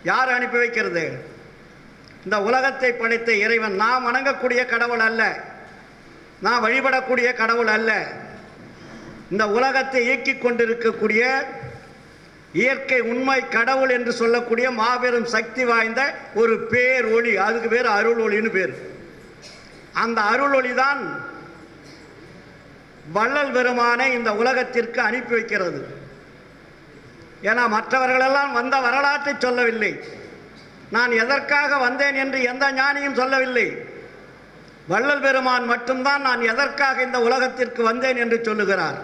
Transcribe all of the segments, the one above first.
யார் அனுப்பி வைக்கிறது இந்த உலகத்தை படைத்த இறைவன் நாம் வணங்கக்கூடிய கடவுள் அல்ல நான் வழிபடக்கூடிய கடவுள் அல்ல இந்த உலகத்தை இயக்கிக் கொண்டிருக்கக்கூடிய இயற்கை உண்மை கடவுள் என்று சொல்லக்கூடிய மாபெரும் சக்தி வாய்ந்த ஒரு பேர் ஒளி அதுக்கு பேர் அருள் ஒளின்னு பேர் அந்த அருள் ஒளி தான் வள்ளல் பெருமானை இந்த உலகத்திற்கு அனுப்பி வைக்கிறது ஏன்னா மற்றவர்களெல்லாம் வந்த வரலாற்றை சொல்லவில்லை நான் எதற்காக வந்தேன் என்று எந்த ஞானியும் சொல்லவில்லை வள்ளல் பெருமான் மட்டும்தான் நான் எதற்காக இந்த உலகத்திற்கு வந்தேன் என்று சொல்லுகிறார்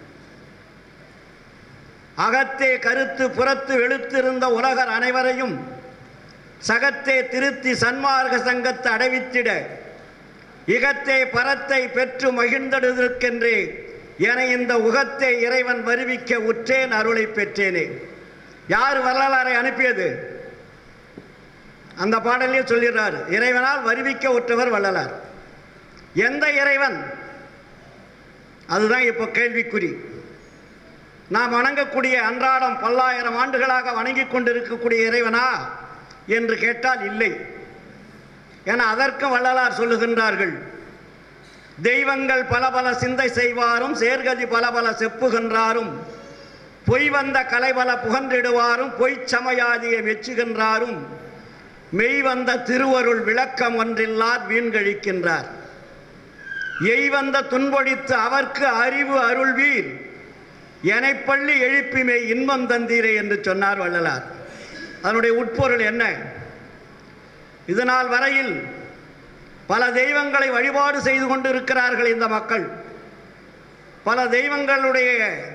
அகத்தே கருத்து புறத்து வெளுத்திருந்த உலகர் அனைவரையும் சகத்தே திருத்தி சன்மார்க்க சங்கத்தை அடைவித்திட இகத்தே பரத்தை பெற்று மகிழ்ந்தெடுதற்கென்றே என இந்த உகத்தை இறைவன் வருவிக்க உற்றேன் அருளை பெற்றேனே யார் வரலாறை அனுப்பியது அந்த பாடலே சொல்கிறார் இறைவனால் வருவிக்க உற்றவர் வள்ளலார் எந்த இறைவன் அதுதான் இப்போ கேள்விக்குறி நாம் வணங்கக்கூடிய அன்றாடம் பல்லாயிரம் ஆண்டுகளாக வணங்கிக் கொண்டிருக்கக்கூடிய இறைவனா என்று கேட்டால் இல்லை என அதற்கும் வள்ளலார் சொல்லுகின்றார்கள் தெய்வங்கள் பல பல சிந்தை செய்வாரும் சேர்கதி பல பல செப்புகின்றாரும் பொய் வந்த கலைபல புகன்றிடுவாரும் பொய்ச் சமயாதியை மெச்சுகின்றாரும் மெய் வந்த திருவருள் விளக்கம் ஒன்றில்லார் வீண்கழிக்கின்றார் எய் வந்த துன்பொழித்து அவர்க்கு அறிவு அருள்வீர் எனைப்பள்ளி எழுப்பிமை இன்பம் தந்தீரே என்று சொன்னார் வள்ளலார் அதனுடைய உட்பொருள் என்ன இதனால் வரையில் பல தெய்வங்களை வழிபாடு செய்து கொண்டிருக்கிறார்கள் இந்த மக்கள் பல தெய்வங்களுடைய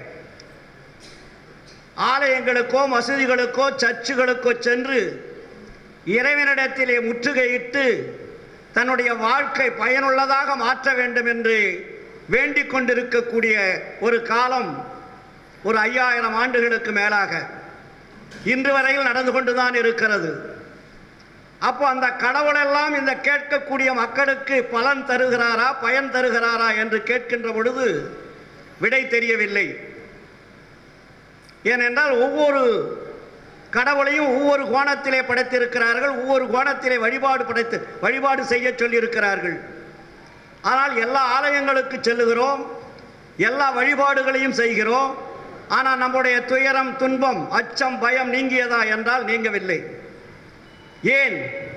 ஆலயங்களுக்கோ மசூதிகளுக்கோ சர்ச்சுகளுக்கோ சென்று இறைவனிடத்திலே முற்றுகையிட்டு தன்னுடைய வாழ்க்கை பயனுள்ளதாக மாற்ற வேண்டும் என்று வேண்டிக் கொண்டிருக்கக்கூடிய ஒரு காலம் ஒரு ஐயாயிரம் ஆண்டுகளுக்கு மேலாக இன்று வரையில் நடந்து கொண்டுதான் இருக்கிறது அப்போ அந்த கடவுளெல்லாம் இந்த கேட்கக்கூடிய மக்களுக்கு பலன் தருகிறாரா பயன் தருகிறாரா என்று கேட்கின்ற பொழுது விடை தெரியவில்லை ஏனென்றால் ஒவ்வொரு கடவுளையும் ஒவ்வொரு கோணத்திலே படைத்திருக்கிறார்கள் ஒவ்வொரு கோணத்திலே வழிபாடு படைத்து வழிபாடு செய்ய சொல்லியிருக்கிறார்கள் ஆனால் எல்லா ஆலயங்களுக்கு செல்லுகிறோம் எல்லா வழிபாடுகளையும் செய்கிறோம் ஆனால் நம்முடைய துயரம் துன்பம் அச்சம் பயம் நீங்கியதா என்றால் நீங்கவில்லை ஏன்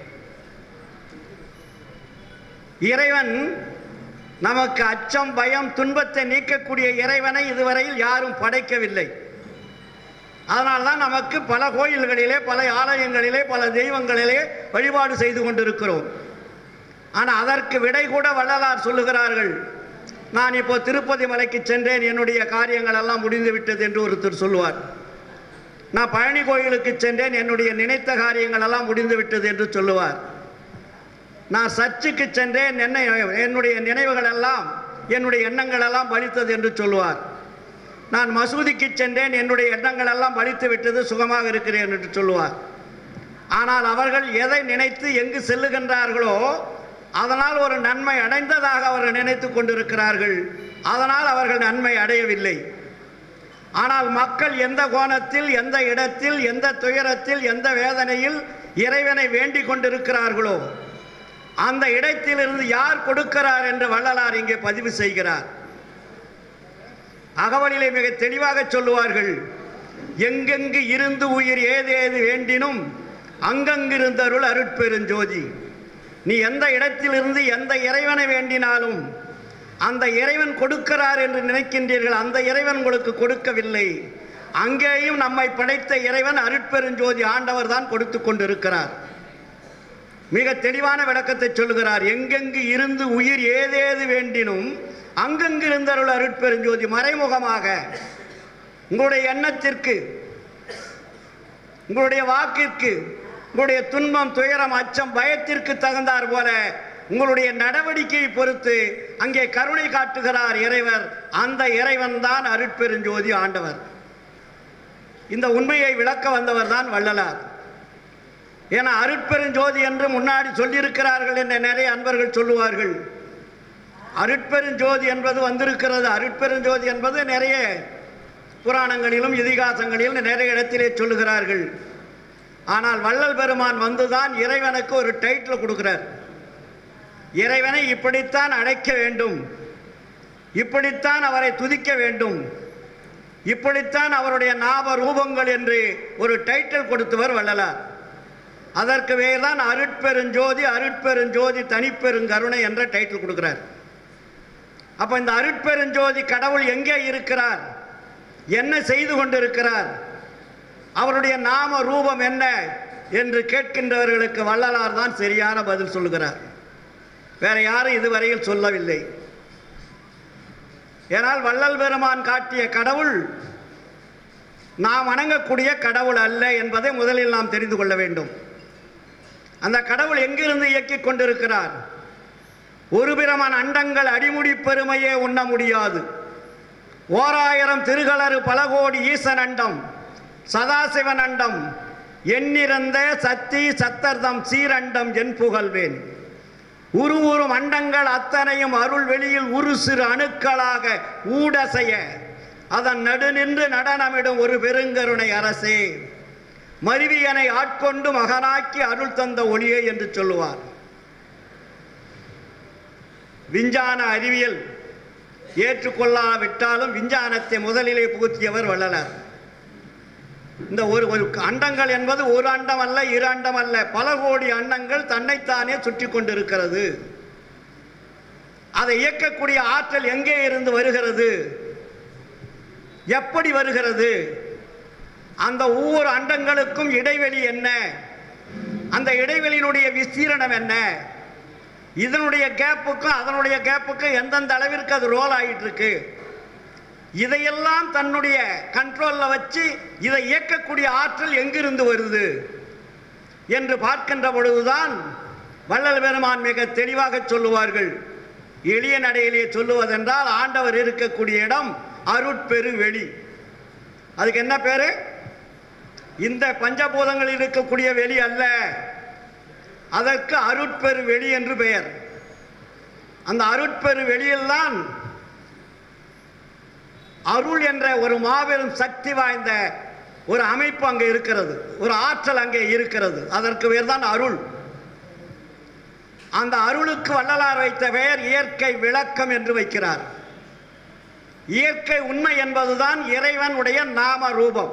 இறைவன் நமக்கு அச்சம் பயம் துன்பத்தை நீக்கக்கூடிய இறைவனை இதுவரையில் யாரும் படைக்கவில்லை அதனால்தான் நமக்கு பல கோயில்களிலே பல ஆலயங்களிலே பல தெய்வங்களிலே வழிபாடு செய்து கொண்டிருக்கிறோம் ஆனால் அதற்கு விடை கூட வள்ளலார் சொல்லுகிறார்கள் நான் இப்போ திருப்பதி மலைக்கு சென்றேன் என்னுடைய காரியங்கள் எல்லாம் முடிந்து விட்டது என்று ஒருத்தர் சொல்லுவார் நான் பழனி கோயிலுக்கு சென்றேன் என்னுடைய நினைத்த காரியங்கள் எல்லாம் முடிந்து விட்டது என்று சொல்லுவார் நான் சர்ச்சுக்கு சென்றேன் என்னை என்னுடைய நினைவுகள் எல்லாம் என்னுடைய எண்ணங்கள் எல்லாம் பலித்தது என்று சொல்லுவார் நான் மசூதிக்கு சென்றேன் என்னுடைய எண்ணங்கள் எல்லாம் பலித்து விட்டது சுகமாக இருக்கிறேன் என்று சொல்லுவார் ஆனால் அவர்கள் எதை நினைத்து எங்கு செல்லுகின்றார்களோ அதனால் ஒரு நன்மை அடைந்ததாக அவர்கள் நினைத்து கொண்டிருக்கிறார்கள் அதனால் அவர்கள் நன்மை அடையவில்லை ஆனால் மக்கள் எந்த கோணத்தில் எந்த இடத்தில் எந்த துயரத்தில் எந்த வேதனையில் இறைவனை வேண்டிக் கொண்டிருக்கிறார்களோ அந்த இடத்திலிருந்து யார் கொடுக்கிறார் என்று வள்ளலார் இங்கே பதிவு செய்கிறார் அகவலிலே மிக தெளிவாக சொல்லுவார்கள் எங்கெங்கு இருந்து உயிர் ஏதேது வேண்டினும் அங்கங்கிருந்தருள் அருட்பெருஞ்சோதி நீ எந்த இடத்திலிருந்து எந்த இறைவனை வேண்டினாலும் அந்த இறைவன் கொடுக்கிறார் என்று நினைக்கின்றீர்கள் அந்த இறைவன் உங்களுக்கு கொடுக்கவில்லை அங்கேயும் நம்மை படைத்த இறைவன் அருட்பெருஞ்சோதி ஆண்டவர் தான் கொடுத்து கொண்டிருக்கிறார் மிக தெளிவான விளக்கத்தை சொல்லுகிறார் எங்கெங்கு இருந்து உயிர் ஏதேது வேண்டினும் அங்கங்கு இருந்தருள் அருட்பெருஞ்சோதி மறைமுகமாக உங்களுடைய எண்ணத்திற்கு உங்களுடைய வாக்கிற்கு உங்களுடைய துன்பம் துயரம் அச்சம் பயத்திற்கு தகுந்தார் போல உங்களுடைய நடவடிக்கையை பொறுத்து அங்கே கருணை காட்டுகிறார் இறைவர் அந்த இறைவன் தான் அருட்பெருஞ்சோதி ஆண்டவர் இந்த உண்மையை விளக்க வந்தவர் தான் வள்ளலார் ஏன்னா அருட்பெருஞ்சோதி என்று முன்னாடி சொல்லியிருக்கிறார்கள் என்று நிறைய அன்பர்கள் சொல்லுவார்கள் அருட்பெருஞ்சோதி என்பது வந்திருக்கிறது அருட்பெருஞ்சோதி என்பது நிறைய புராணங்களிலும் இதிகாசங்களிலும் நிறைய இடத்திலே சொல்லுகிறார்கள் ஆனால் வள்ளல் பெருமான் வந்துதான் இறைவனுக்கு ஒரு டைட்டில் கொடுக்கிறார் இறைவனை இப்படித்தான் அழைக்க வேண்டும் இப்படித்தான் அவரை துதிக்க வேண்டும் இப்படித்தான் அவருடைய நாம ரூபங்கள் என்று ஒரு டைட்டில் கொடுத்தவர் வள்ளலார் அதற்கு வேறுதான் அருட்பெருஞ்சோதி அருட்பெருஞ்சோதி தனிப்பெருங்கருணை என்ற டைட்டில் கொடுக்கிறார் அப்ப இந்த அருட்பெருஞ்சோதி கடவுள் எங்கே இருக்கிறார் என்ன செய்து கொண்டிருக்கிறார் அவருடைய நாம ரூபம் என்ன என்று கேட்கின்றவர்களுக்கு வள்ளலார் தான் சரியான பதில் சொல்லுகிறார் வேற யாரும் இதுவரையில் சொல்லவில்லை ஏனால் வள்ளல் பெருமான் காட்டிய கடவுள் நாம் வணங்கக்கூடிய கடவுள் அல்ல என்பதை முதலில் நாம் தெரிந்து கொள்ள வேண்டும் அந்த கடவுள் எங்கிருந்து இயக்கிக் கொண்டிருக்கிறார் ஒரு பிரமன் அண்டங்கள் அடிமுடி பெருமையே உண்ண முடியாது ஓராயிரம் திருகளறு பல கோடி ஈசன் அண்டம் சதாசிவன் அண்டம் எண்ணிறந்த சத்தி சத்தர்தம் சீரண்டம் என் புகழ்வேன் உரு உரும் அண்டங்கள் அத்தனையும் அருள் வெளியில் உரு சிறு அணுக்களாக ஊடசைய அதன் நடுநின்று நடனமிடும் ஒரு பெருங்கருணை அரசே மருவியனை ஆட்கொண்டு மகனாக்கி அருள் தந்த ஒளியே என்று சொல்லுவார் விஞ்ஞான அறிவியல் ஏற்றுக்கொள்ளாவிட்டாலும் விஞ்ஞானத்தை முதலிலே புகுத்தியவர் வள்ளலார் இந்த ஒரு ஒரு அண்டங்கள் என்பது ஒரு அண்டம் அல்ல இரு அண்டம் அல்ல பல கோடி அண்டங்கள் தன்னைத்தானே சுற்றி கொண்டிருக்கிறது அதை இயக்கக்கூடிய ஆற்றல் எங்கே இருந்து வருகிறது எப்படி வருகிறது அந்த ஒவ்வொரு அண்டங்களுக்கும் இடைவெளி என்ன அந்த இடைவெளியினுடைய விஸ்தீரணம் என்ன இதனுடைய கேப்புக்கும் அதனுடைய கேப்புக்கும் எந்தெந்த அளவிற்கு அது ரோல் ஆகிட்டு இருக்கு இதையெல்லாம் தன்னுடைய கண்ட்ரோலில் வச்சு இதை இயக்கக்கூடிய ஆற்றல் எங்கிருந்து வருது என்று பார்க்கின்ற பொழுதுதான் வள்ளல் பெருமான் மிக தெளிவாக சொல்லுவார்கள் எளிய நடையிலேயே சொல்லுவதென்றால் ஆண்டவர் இருக்கக்கூடிய இடம் அருட்பெரு வெளி அதுக்கு என்ன பேரு இந்த பஞ்சபூதங்களில் இருக்கக்கூடிய வெளி அல்ல அதற்கு அருட்பெரு வெளி என்று பெயர் அந்த அருட்பெரு வெளியில்தான் அருள் என்ற ஒரு மாபெரும் சக்தி வாய்ந்த ஒரு அமைப்பு அங்கே இருக்கிறது ஒரு ஆற்றல் அங்கே இருக்கிறது அதற்கு பேர் தான் அருள் அந்த அருளுக்கு வள்ளலார் வைத்த பெயர் இயற்கை விளக்கம் என்று வைக்கிறார் இயற்கை உண்மை என்பதுதான் இறைவனுடைய நாம ரூபம்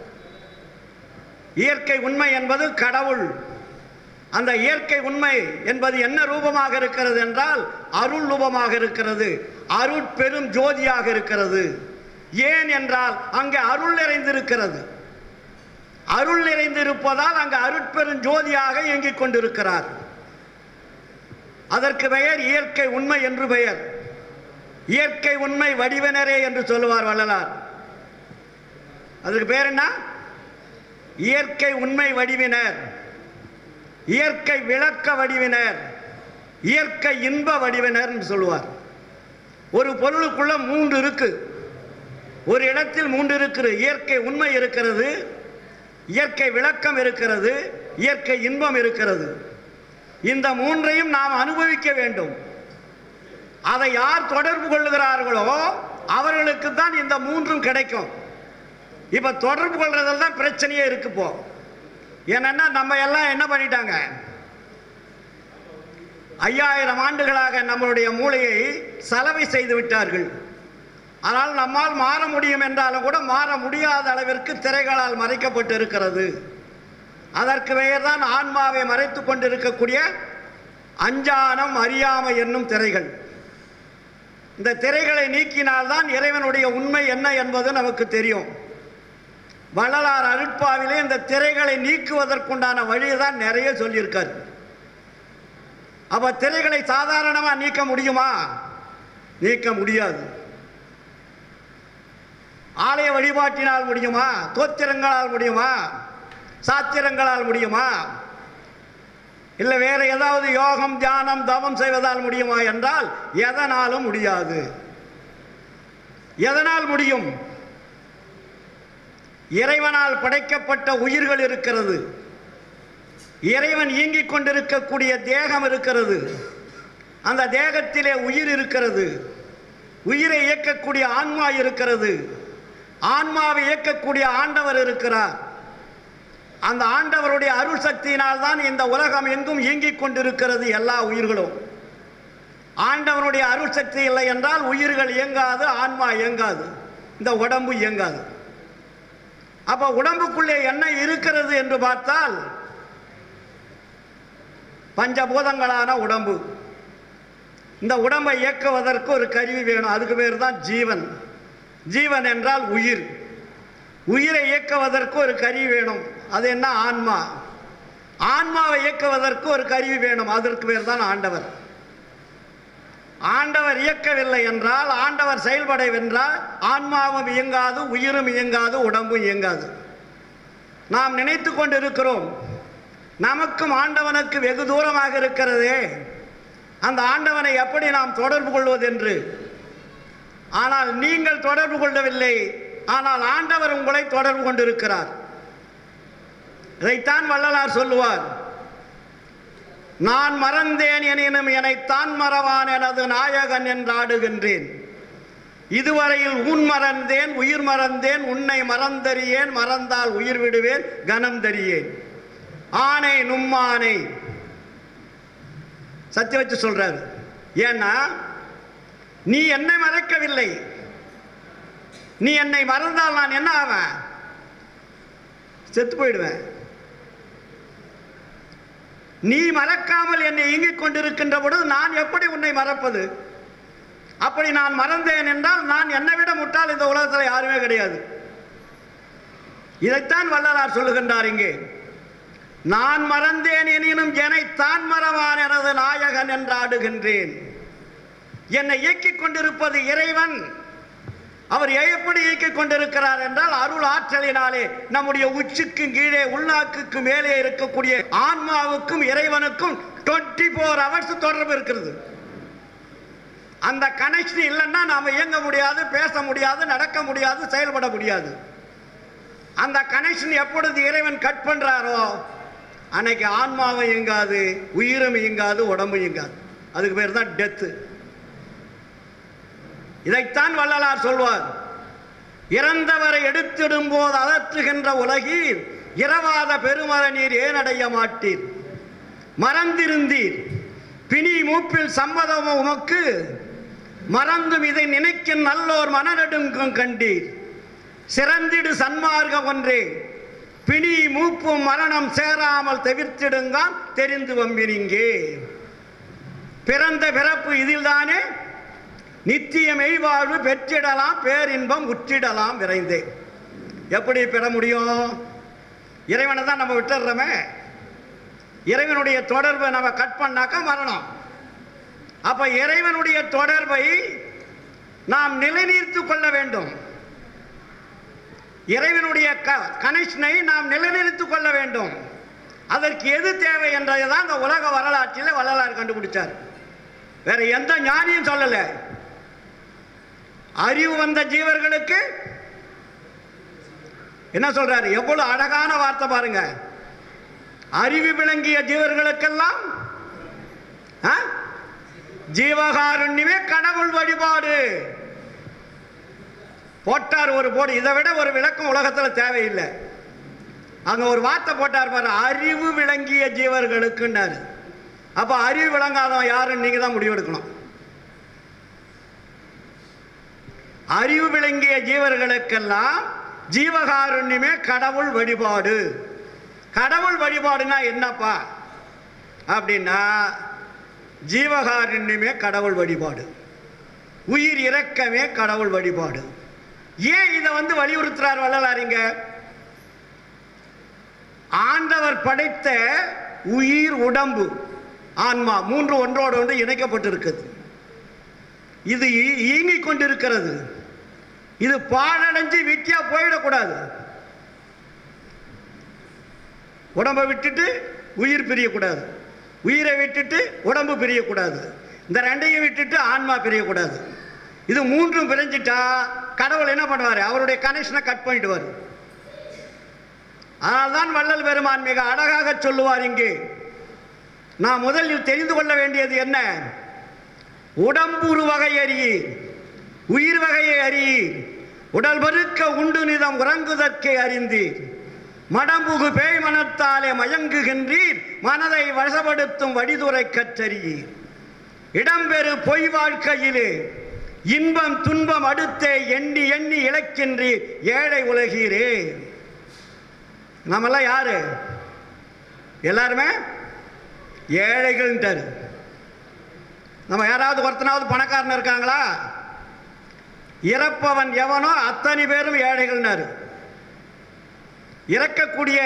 இயற்கை உண்மை என்பது கடவுள் அந்த இயற்கை உண்மை என்பது என்ன ரூபமாக இருக்கிறது என்றால் அருள் ரூபமாக இருக்கிறது அருள் பெரும் ஜோதியாக இருக்கிறது ஏன் என்றால் அங்கே அருள் நிறைந்திருக்கிறது அருள் நிறைந்திருப்பதால் அங்கு அருட்பெரும் ஜோதியாக இயங்கிக் கொண்டிருக்கிறார் அதற்கு பெயர் இயற்கை உண்மை என்று பெயர் இயற்கை உண்மை வடிவனரே என்று சொல்லுவார் வள்ளலார் அதுக்கு பேர் என்ன இயற்கை உண்மை வடிவினர் இயற்கை விளக்க வடிவினர் இயற்கை இன்ப வடிவினர் என்று சொல்லுவார் ஒரு பொருளுக்குள்ள மூன்று இருக்கு ஒரு இடத்தில் மூன்று இருக்குது இயற்கை உண்மை இருக்கிறது இயற்கை விளக்கம் இருக்கிறது இயற்கை இன்பம் இருக்கிறது இந்த மூன்றையும் நாம் அனுபவிக்க வேண்டும் அதை யார் தொடர்பு கொள்ளுகிறார்களோ அவர்களுக்கு தான் இந்த மூன்றும் கிடைக்கும் இப்ப தொடர்பு கொள்றதில் தான் பிரச்சனையே இருக்கு இப்போ என்னன்னா நம்ம எல்லாம் என்ன பண்ணிட்டாங்க ஐயாயிரம் ஆண்டுகளாக நம்மளுடைய மூளையை சலவை செய்து விட்டார்கள் ஆனால் நம்மால் மாற முடியும் என்றாலும் கூட மாற முடியாத அளவிற்கு திரைகளால் மறைக்கப்பட்டு இருக்கிறது அதற்கு பெயர் தான் ஆன்மாவை மறைத்து கொண்டிருக்கக்கூடிய அஞ்ஞானம் அறியாமை என்னும் திரைகள் இந்த திரைகளை நீக்கினால்தான் இறைவனுடைய உண்மை என்ன என்பது நமக்கு தெரியும் வள்ளலார் அருட்பாவிலே இந்த திரைகளை நீக்குவதற்குண்டான வழியை தான் நிறைய சொல்லியிருக்கார் அப்ப திரைகளை சாதாரணமா நீக்க முடியுமா நீக்க முடியாது ஆலய வழிபாட்டினால் முடியுமா தோத்திரங்களால் முடியுமா சாத்திரங்களால் முடியுமா இல்லை வேற ஏதாவது யோகம் தியானம் தவம் செய்வதால் முடியுமா என்றால் எதனாலும் முடியாது எதனால் முடியும் இறைவனால் படைக்கப்பட்ட உயிர்கள் இருக்கிறது இறைவன் இயங்கிக் கொண்டிருக்கக்கூடிய தேகம் இருக்கிறது அந்த தேகத்திலே உயிர் இருக்கிறது உயிரை இயக்கக்கூடிய ஆன்மா இருக்கிறது ஆன்மாவை இயக்கக்கூடிய ஆண்டவர் இருக்கிறார் அந்த ஆண்டவருடைய அருள் சக்தியினால் தான் இந்த உலகம் எங்கும் இயங்கிக் கொண்டிருக்கிறது எல்லா உயிர்களும் ஆண்டவனுடைய அருள் சக்தி இல்லை என்றால் உயிர்கள் இயங்காது ஆன்மா இயங்காது இந்த உடம்பு இயங்காது அப்ப உடம்புக்குள்ளே என்ன இருக்கிறது என்று பார்த்தால் பஞ்சபூதங்களான உடம்பு இந்த உடம்பை இயக்குவதற்கு ஒரு கருவி வேணும் அதுக்கு பேர் தான் ஜீவன் ஜீவன் என்றால் உயிர் உயிரை இயக்குவதற்கு ஒரு கருவி வேணும் அது என்ன ஆன்மா ஆன்மாவை இயக்குவதற்கு ஒரு கருவி வேணும் அதற்கு பேர் தான் ஆண்டவர் ஆண்டவர் இயக்கவில்லை என்றால் ஆண்டவர் செயல்படவென்றால் ஆன்மாவும் இயங்காது உயிரும் இயங்காது உடம்பும் இயங்காது நாம் நினைத்து கொண்டிருக்கிறோம் நமக்கும் ஆண்டவனுக்கு வெகு தூரமாக இருக்கிறதே அந்த ஆண்டவனை எப்படி நாம் தொடர்பு கொள்வதென்று ஆனால் நீங்கள் தொடர்பு கொள்ளவில்லை ஆனால் ஆண்டவர் உங்களை தொடர்பு கொண்டிருக்கிறார் இதைத்தான் வள்ளலார் சொல்லுவார் நான் மறந்தேன் எனினும் என்னைத்தான் மறவான் எனது நாயகன் என்றாடுகின்றேன் இதுவரையில் உன் மறந்தேன் உயிர் மறந்தேன் உன்னை மறந்தறியேன் மறந்தால் உயிர் விடுவேன் கனம் தறியேன் ஆனை நும்மானை சத்திய வச்சு சொல்றாரு ஏன்னா நீ என்னை மறக்கவில்லை நீ என்னை மறந்தால் நான் என்ன ஆவேன் செத்து போயிடுவேன் நீ மறக்காமல் என்னை இயங்கிக் கொண்டிருக்கின்ற பொழுது நான் எப்படி உன்னை மறப்பது அப்படி நான் மறந்தேன் என்றால் நான் என்னை விட முட்டாள் இந்த உலகத்தில் யாருமே கிடையாது இதைத்தான் வள்ளலார் சொல்லுகின்றார் இங்கே நான் மறந்தேன் எனினும் என்னை தான் மறவான் எனது நாயகன் என்றாடுகின்றேன் என்னை இயக்கிக் கொண்டிருப்பது இறைவன் அவர் எப்படி இயக்கிக் கொண்டிருக்கிறார் என்றால் அருள் ஆற்றலினாலே நம்முடைய உச்சிக்கும் கீழே உள்நாக்குக்கு மேலே இருக்கக்கூடிய ஆன்மாவுக்கும் இறைவனுக்கும் டுவெண்ட்டி ஃபோர் ஹவர்ஸ் தொடர்பு இருக்கிறது அந்த கனெக்ஷன் இல்லைன்னா நாம் இயங்க முடியாது பேச முடியாது நடக்க முடியாது செயல்பட முடியாது அந்த கனெக்ஷன் எப்பொழுது இறைவன் கட் பண்றாரோ அன்னைக்கு ஆன்மாவும் இயங்காது உயிரும் இயங்காது உடம்பும் இயங்காது அதுக்கு பேர் தான் டெத்து இதைத்தான் வள்ளலார் சொல்வார் இறந்தவரை எடுத்திடும் போது அதற்றுகின்ற உலகீர் இரவாத பெருமர நீர் ஏனடைய மாட்டீர் மறந்திருந்தீர் பிணி மூப்பில் சம்மதம் உமக்கு மறந்தும் இதை நினைக்கும் நல்லோர் மனநடுங்கும் கண்டீர் சிறந்திடு சன்மார்க்கம் ஒன்றே பிணி மூப்பும் மரணம் சேராமல் தவிர்த்திடுங்கான் தெரிந்து வம்பினிங்கே பிறந்த பிறப்பு இதில்தானே நித்திய மெய்வாழ்வு பெற்றிடலாம் பேரின்பம் உற்றிடலாம் விரைந்தே எப்படி பெற முடியும் இறைவனை தான் நம்ம விட்டுடுறோமே இறைவனுடைய தொடர்பை நம்ம கட் பண்ணாக்கா மரணம் அப்ப இறைவனுடைய தொடர்பை நாம் நிலைநிறுத்து கொள்ள வேண்டும் இறைவனுடைய கனெக்ஷனை நாம் நிலைநிறுத்திக் கொள்ள வேண்டும் அதற்கு எது தேவை என்றதை தான் இந்த உலக வரலாற்றில் வள்ளலார் கண்டுபிடிச்சார் வேற எந்த ஞானியும் சொல்லலை அறிவு வந்த ஜீவர்களுக்கு என்ன சொல்றாரு எவ்வளவு அழகான வார்த்தை பாருங்க அறிவு விளங்கிய ஜீவர்களுக்கெல்லாம் ஆ? ஜீவகாருண்யமே கடவுள் வழிபாடு போட்டார் ஒரு போடு இதை விட ஒரு விளக்கம் உலகத்தில் தேவையில்லை அங்க ஒரு வார்த்தை போட்டார் பாரு அறிவு விளங்கிய ஜீவர்களுக்குன்னாரு அப்ப அறிவு விளங்காதவன் யாருன்னு நீங்க தான் முடிவெடுக்கணும் அறிவு விளங்கிய ஜீவர்களுக்கெல்லாம் ஜீவகாருண்யமே கடவுள் வழிபாடு கடவுள் வழிபாடுனா என்னப்பா அப்படின்னா ஜீவகாருண்யமே கடவுள் வழிபாடு உயிர் இறக்கமே கடவுள் வழிபாடு ஏன் இதை வந்து வலியுறுத்துறார் வள்ளலாரிங்க ஆண்டவர் படைத்த உயிர் உடம்பு ஆன்மா மூன்று ஒன்றோடு ஒன்று இணைக்கப்பட்டிருக்குது இது இ- இயங்கிக் கொண்டிருக்கிறது இது பாழடைஞ்சு விட்டியா போயிடக்கூடாது உடம்பை விட்டுட்டு உயிர் பிரியக்கூடாது உயிரை விட்டுட்டு உடம்பு பிரியக்கூடாது இந்த ரெண்டையும் விட்டுட்டு ஆன்மா பிரியக்கூடாது இது மூன்றும் பிரிஞ்சிட்டா கடவுள் என்ன பண்ணுவார் அவருடைய கனெக்ஷனை கட் பண்ணிடுவார் அதனால்தான் வள்ளல் பெருமான் மிக அழகாக சொல்லுவார் இங்கே நான் முதலில் தெரிந்து கொள்ள வேண்டியது என்ன உடம்புரு வகை அறியீர் உயிர் வகையை அறியீர் உடல் பருக்க உண்டு நிதம் உறங்குதற்கே அறிந்தீர் மடம்புகு பேய் மனத்தாலே மயங்குகின்றீர் மனதை வசப்படுத்தும் வடிதுரை கற்றறியீர் இடம்பெறு பொய் வாழ்க்கையிலே இன்பம் துன்பம் அடுத்தே எண்ணி எண்ணி இழக்கின்றீர் ஏழை உலகீரே நம்மெல்லாம் யாரு எல்லாருமே ஏழைகள்ன்றாரு நம்ம யாராவது ஒருத்தனாவது பணக்காரன் இருக்காங்களா இறப்பவன் எவனோ அத்தனை பேரும் ஏழைகள்னாரு இறக்கக்கூடிய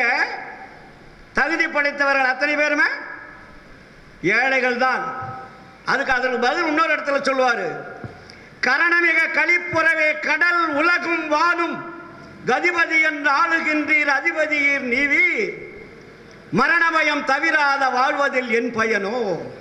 தகுதி படைத்தவர்கள் அத்தனை பேருமே ஏழைகள் தான் அதுக்கு அதற்கு பதில் இன்னொரு இடத்துல சொல்லுவாரு கரணமிக கழிப்புறவே கடல் உலகும் வாழும் கதிபதி என்று ஆளுகின்றீர் அதிபதியீர் நீவி மரணபயம் தவிராத வாழ்வதில் என் பயனோ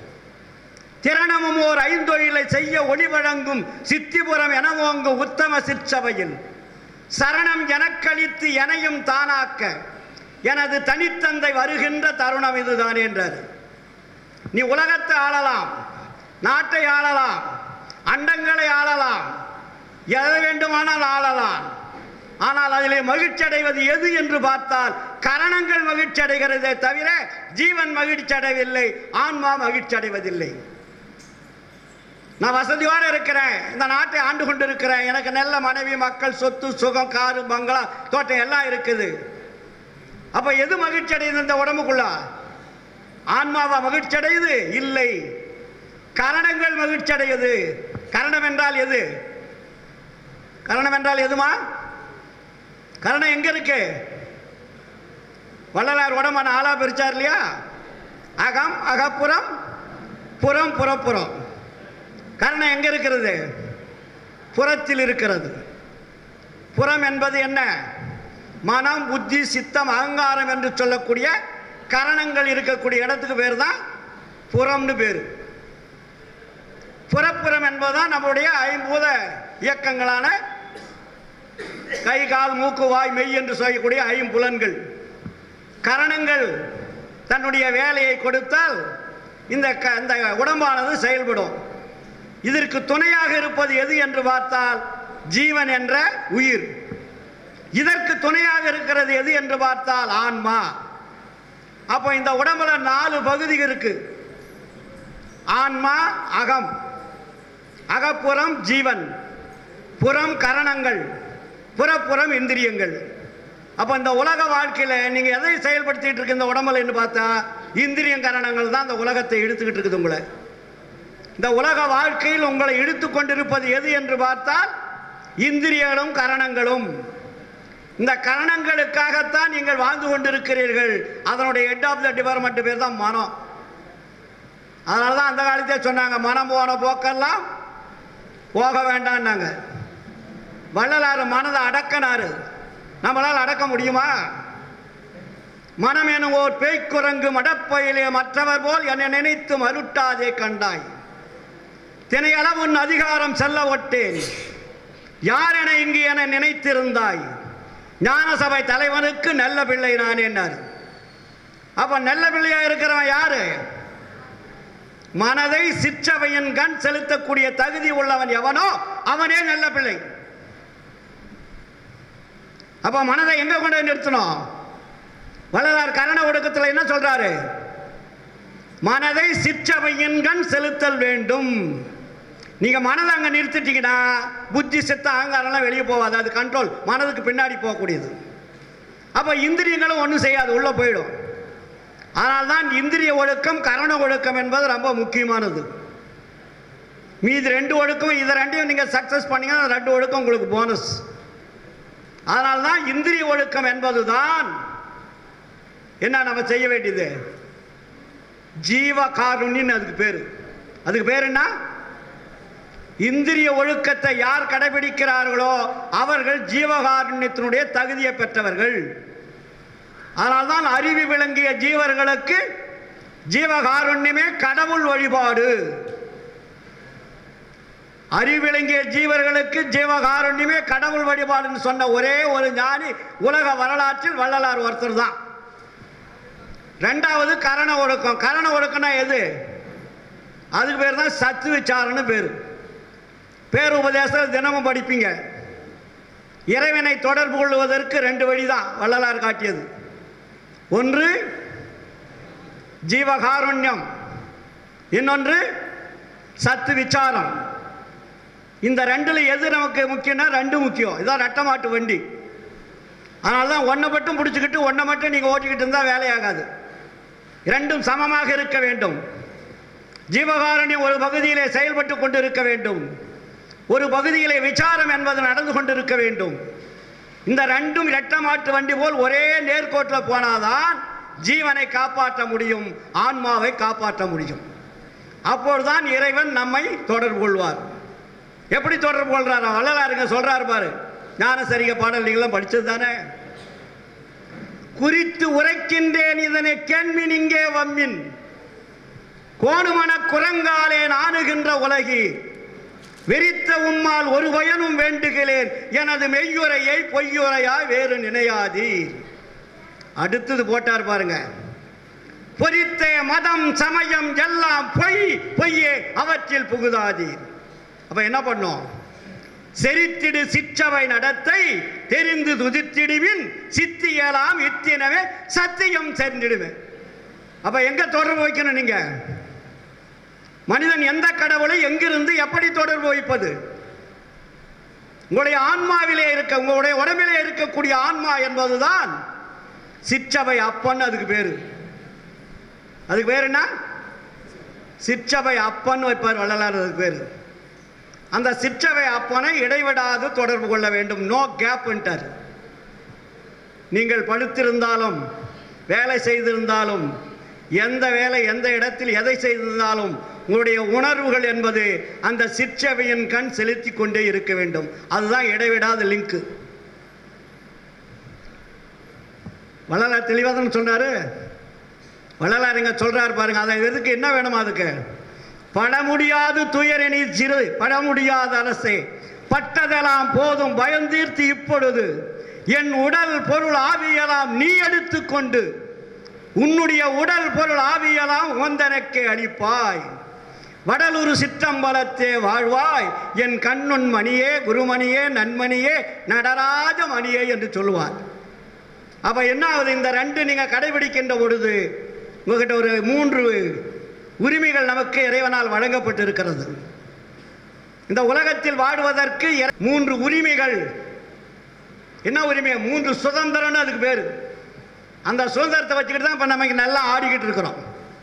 திறனமும் ஓர் ஐந்தொழிலை செய்ய ஒளி வழங்கும் சித்திபுரம் எனவோங்கு உத்தம சிற்சபையில் சரணம் எனக்களித்து எனையும் தானாக்க எனது தனித்தந்தை வருகின்ற தருணம் இதுதான் என்றார் நீ உலகத்தை ஆளலாம் நாட்டை ஆளலாம் அண்டங்களை ஆளலாம் எதை வேண்டுமானால் ஆளலாம் ஆனால் அதிலே மகிழ்ச்சி அடைவது எது என்று பார்த்தால் கரணங்கள் மகிழ்ச்சி அடைகிறதே தவிர ஜீவன் மகிழ்ச்சி அடையவில்லை ஆன்மா மகிழ்ச்சி அடைவதில்லை நான் வசதியோடு இருக்கிறேன் இந்த நாட்டை ஆண்டு கொண்டு இருக்கிறேன் எனக்கு நல்ல மனைவி மக்கள் சொத்து சுகம் காரு பங்களா தோட்டம் எல்லாம் இருக்குது அப்ப எது மகிழ்ச்சி அடையுது இந்த உடம்புக்குள்ள ஆன்மாவா மகிழ்ச்சி அடையுது இல்லை கரணங்கள் மகிழ்ச்சி அடையுது கரணம் என்றால் எது கரணம் என்றால் எதுமா கரணம் எங்க இருக்கு வள்ளலார் உடம்ப நாளா பிரிச்சார் இல்லையா அகம் அகப்புறம் புறம் புறப்புறம் கரணம் எங்க இருக்கிறது புறத்தில் இருக்கிறது புறம் என்பது என்ன மனம் புத்தி சித்தம் அகங்காரம் என்று சொல்லக்கூடிய கரணங்கள் இருக்கக்கூடிய இடத்துக்கு பேர் தான் புறம்னு பேர் புறப்புறம் என்பதுதான் நம்முடைய ஐம்பூத இயக்கங்களான கை கால் மூக்கு வாய் மெய் என்று சொல்லக்கூடிய ஐம்புலன்கள் கரணங்கள் தன்னுடைய வேலையை கொடுத்தால் இந்த க இந்த உடம்பானது செயல்படும் இதற்கு துணையாக இருப்பது எது என்று பார்த்தால் ஜீவன் என்ற உயிர் இதற்கு துணையாக இருக்கிறது எது என்று பார்த்தால் ஆன்மா அப்போ இந்த உடம்புல நாலு பகுதி இருக்கு ஆன்மா அகம் அகப்புறம் ஜீவன் புறம் கரணங்கள் புறப்புறம் இந்திரியங்கள் அப்போ இந்த உலக வாழ்க்கையில் நீங்கள் எதை செயல்படுத்திட்டு இருக்கு இந்த உடம்புலன்னு பார்த்தா இந்திரியம் கரணங்கள் தான் இந்த உலகத்தை இழுத்துக்கிட்டு இருக்குது உங்களை இந்த உலக வாழ்க்கையில் உங்களை இழுத்து கொண்டிருப்பது எது என்று பார்த்தால் இந்திரியங்களும் கரணங்களும் இந்த கரணங்களுக்காகத்தான் நீங்கள் வாழ்ந்து கொண்டிருக்கிறீர்கள் அதனுடைய ஹெட் ஆஃப் த டிபார்ட்மெண்ட் பேர் தான் மனம் அதனால தான் அந்த காலத்தே சொன்னாங்க மனம் போன போக்கெல்லாம் போக வேண்டாம்னாங்க வள்ளலார் மனதை அடக்கினாரு நம்மளால் அடக்க முடியுமா மனம் எனும் ஓர் பேய்க்குரங்கு மடப்பையிலே மற்றவர் போல் என்னை நினைத்து மருட்டாதே கண்டாய் தினையளவு உன் அதிகாரம் செல்ல ஒட்டேன் யார் என இங்கு என நினைத்திருந்தாய் ஞானசபை தலைவனுக்கு நல்ல பிள்ளை நான் என்னார் அப்ப நல்ல பிள்ளையா இருக்கிறவன் யாரு மனதை சிற்றவையின் கண் செலுத்தக்கூடிய தகுதி உள்ளவன் எவனோ அவனே நல்ல பிள்ளை அப்ப மனதை எங்க கொண்டு போய் நிறுத்தணும் வள்ளலார் கரண ஒடுக்கத்தில் என்ன சொல்றாரு மனதை சிற்றவையின் கண் செலுத்தல் வேண்டும் நீங்க மனதை அங்க நிறுத்திட்டீங்கன்னா புத்தி சித்த அகங்காரம்லாம் வெளியே போகாது அது கண்ட்ரோல் மனதுக்கு பின்னாடி போகக்கூடியது அப்ப இந்திரியங்களும் ஒன்றும் செய்யாது உள்ள போயிடும் அதனால்தான் இந்திரிய ஒழுக்கம் கரண ஒழுக்கம் என்பது ரொம்ப முக்கியமானது மீதி ரெண்டு ஒழுக்கம் இதை ரெண்டையும் நீங்கள் சக்ஸஸ் பண்ணீங்கன்னா அந்த ரெண்டு ஒழுக்கம் உங்களுக்கு போனஸ் அதனால்தான் இந்திரிய ஒழுக்கம் என்பதுதான் என்ன நம்ம செய்ய வேண்டியது ஜீவ காருண்யன்னு அதுக்கு பேர் அதுக்கு பேர் என்ன இந்திரிய ஒழுக்கத்தை யார் கடைபிடிக்கிறார்களோ அவர்கள் ஜீவகாருண்யத்தினுடைய தகுதியை பெற்றவர்கள் அதனால்தான் அறிவி விளங்கிய ஜீவர்களுக்கு ஜீவகாருண்யமே கடவுள் வழிபாடு அறிவிளங்கிய ஜீவர்களுக்கு ஜீவகாருண்யமே கடவுள் வழிபாடுன்னு சொன்ன ஒரே ஒரு ஞானி உலக வரலாற்றில் வள்ளலார் ஒருத்தர் தான் ரெண்டாவது கரண ஒழுக்கம் கரண ஒழுக்கம்னா எது அதுக்கு பேர் தான் சத்து விசாரன்னு பேர் பேர் உபதேசம் தினமும் படிப்பீங்க இறைவனை தொடர்பு கொள்வதற்கு ரெண்டு வழி தான் வள்ளலார் காட்டியது ஒன்று ஜீவகாருண்யம் இன்னொன்று சத்து விசாரம் இந்த ரெண்டுல எது நமக்கு முக்கியம்னா ரெண்டு முக்கியம் இதான் ரெட்ட மாட்டு வண்டி அதனால தான் ஒன்றை மட்டும் பிடிச்சிக்கிட்டு ஒன்றை மட்டும் நீங்கள் ஓட்டிக்கிட்டு இருந்தால் வேலையாகாது இரண்டும் சமமாக இருக்க வேண்டும் ஜீவகாருண்யம் ஒரு பகுதியிலே செயல்பட்டு கொண்டிருக்க வேண்டும் ஒரு பகுதியிலே விசாரம் என்பது நடந்து கொண்டிருக்க வேண்டும் இந்த ரெண்டும் இரட்ட மாட்டு வண்டி போல் ஒரே நேர்கோட்டில் போனாதான் ஜீவனை காப்பாற்ற முடியும் ஆன்மாவை காப்பாற்ற முடியும் அப்பொழுதுதான் இறைவன் நம்மை தொடர்பு கொள்வார் எப்படி தொடர்பு கொள்றார் வள்ளலாருங்க சொல்றாரு பாரு ஞானசரிக பாடல் நீங்களாம் படிச்சது தானே குறித்து உரைக்கின்றேன் இதனை கேள்வின் இங்கே வம்மின் கோணுமன குரங்காலே நாணுகின்ற உலகி வெறித்த உம்மால் ஒரு பயனும் வேண்டுகிறேன் எனது மெய்யுரையை பொய்யுரையாய் வேறு நினையாதீர் அடுத்தது போட்டார் பாருங்க பொறித்த மதம் சமயம் எல்லாம் பொய் பொய்யே அவற்றில் புகுதாதீர் அப்ப என்ன பண்ணோம் செரித்திடு சிற்றவை நடத்தை தெரிந்து துதித்திடுவின் சித்தியலாம் இத்தினவே சத்தியம் சேர்ந்திடுவேன் அப்ப எங்க தொடர்பு வைக்கணும் நீங்க மனிதன் எந்த கடவுளை எங்கிருந்து எப்படி தொடர்பு வைப்பது உங்களுடைய ஆன்மாவிலே இருக்க உங்களுடைய உடம்பிலே இருக்கக்கூடிய ஆன்மா என்பதுதான் சிற்றவை அப்பன் அதுக்கு பேரு அதுக்கு பேர் என்ன சிற்றவை அப்பன் வைப்பார் வள்ளலார் அதுக்கு பேரு அந்த சிற்றவை அப்பனை இடைவிடாது தொடர்பு கொள்ள வேண்டும் நோ கேப்ன்ட்டார் நீங்கள் படுத்திருந்தாலும் வேலை செய்திருந்தாலும் எந்த வேலை எந்த இடத்தில் எதை செய்திருந்தாலும் உங்களுடைய உணர்வுகள் என்பது அந்த சிற்றவையின் கண் செலுத்தி கொண்டே இருக்க வேண்டும் அதுதான் இடைவிடாத லிங்க் வள்ளலார் தெளிவாக தானே சொன்னாரு வள்ளலார் இங்க சொல்றாரு பாருங்க அதை எதுக்கு என்ன வேணுமா அதுக்கு பட முடியாது துயரணி சிறு பட முடியாத அரசே பட்டதெல்லாம் போதும் பயந்தீர்த்து இப்பொழுது என் உடல் பொருள் ஆவியெல்லாம் நீ எடுத்துக்கொண்டு உன்னுடைய உடல் பொருள் ஆவியெல்லாம் உந்தனக்கே அளிப்பாய் வடலூர் சிற்றம்பலத்தே வாழ்வாய் என் கண்ணுன் மணியே குருமணியே நன்மணியே நடராஜ மணியே என்று சொல்லுவார் அப்ப என்ன ஆகுது இந்த ரெண்டு நீங்க கடைபிடிக்கின்ற பொழுது உங்ககிட்ட ஒரு மூன்று உரிமைகள் நமக்கு இறைவனால் வழங்கப்பட்டு இருக்கிறது இந்த உலகத்தில் வாடுவதற்கு இறை- மூன்று உரிமைகள் என்ன உரிமை மூன்று சுதந்திரம்னு அதுக்கு பேரு அந்த சுதந்திரத்தை வச்சுக்கிட்டு தான் இப்போ நமக்கு நல்லா ஆடிக்கிட்டு இருக்கிறோம்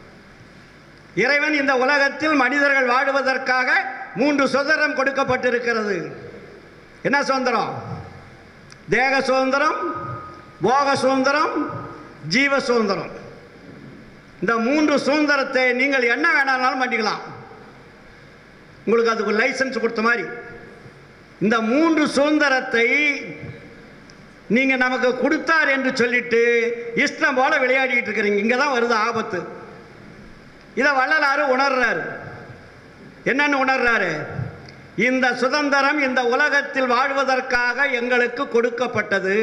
இறைவன் இந்த உலகத்தில் மனிதர்கள் வாடுவதற்காக மூன்று சுதந்திரம் கொடுக்கப்பட்டிருக்கிறது என்ன சுதந்திரம் தேக சுதந்திரம் போக சுதந்திரம் ஜீவ சுதந்திரம் இந்த மூன்று சுதந்திரத்தை நீங்கள் என்ன வேணாலும் பண்ணிக்கலாம் உங்களுக்கு அதுக்கு லைசன்ஸ் கொடுத்த மாதிரி இந்த மூன்று சுதந்திரத்தை நீங்க நமக்கு கொடுத்தார் என்று சொல்லிட்டு இஷ்டம் போல விளையாடிட்டு இருக்கிறீங்க இங்க தான் வருது ஆபத்து இதை வள்ளலாறு உணர்றாரு என்னன்னு உணர்றாரு இந்த சுதந்திரம் இந்த உலகத்தில் வாழ்வதற்காக எங்களுக்கு கொடுக்கப்பட்டது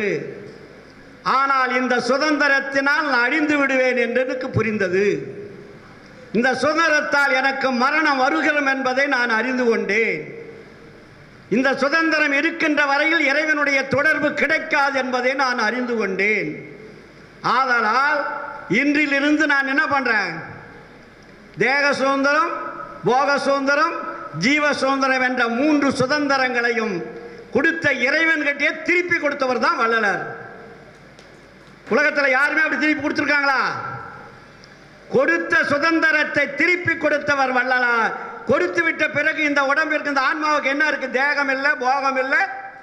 ஆனால் இந்த சுதந்திரத்தினால் நான் அழிந்து விடுவேன் என்று எனக்கு புரிந்தது இந்த சுதந்திரத்தால் எனக்கு மரணம் வருகிறோம் என்பதை நான் அறிந்து கொண்டேன் இந்த சுதந்திரம் இருக்கின்ற வரையில் இறைவனுடைய தொடர்பு கிடைக்காது என்பதை நான் அறிந்து கொண்டேன் ஆதலால் இன்றிலிருந்து நான் என்ன பண்றேன் தேக சுதந்திரம் போக சுதந்திரம் ஜீவ சுதந்திரம் என்ற மூன்று சுதந்திரங்களையும் கொடுத்த இறைவன் கிட்டே திருப்பி கொடுத்தவர் தான் வள்ளலார் உலகத்தில் யாருமே அப்படி திருப்பி கொடுத்துருக்காங்களா கொடுத்த சுதந்திரத்தை திருப்பி கொடுத்தவர் வள்ளலார் கொடுத்து விட்ட பிறகு இந்த உடம்பிற்கு இந்த ஆன்மாவுக்கு என்ன இருக்கு தேகம் இல்லை போகம் இல்லை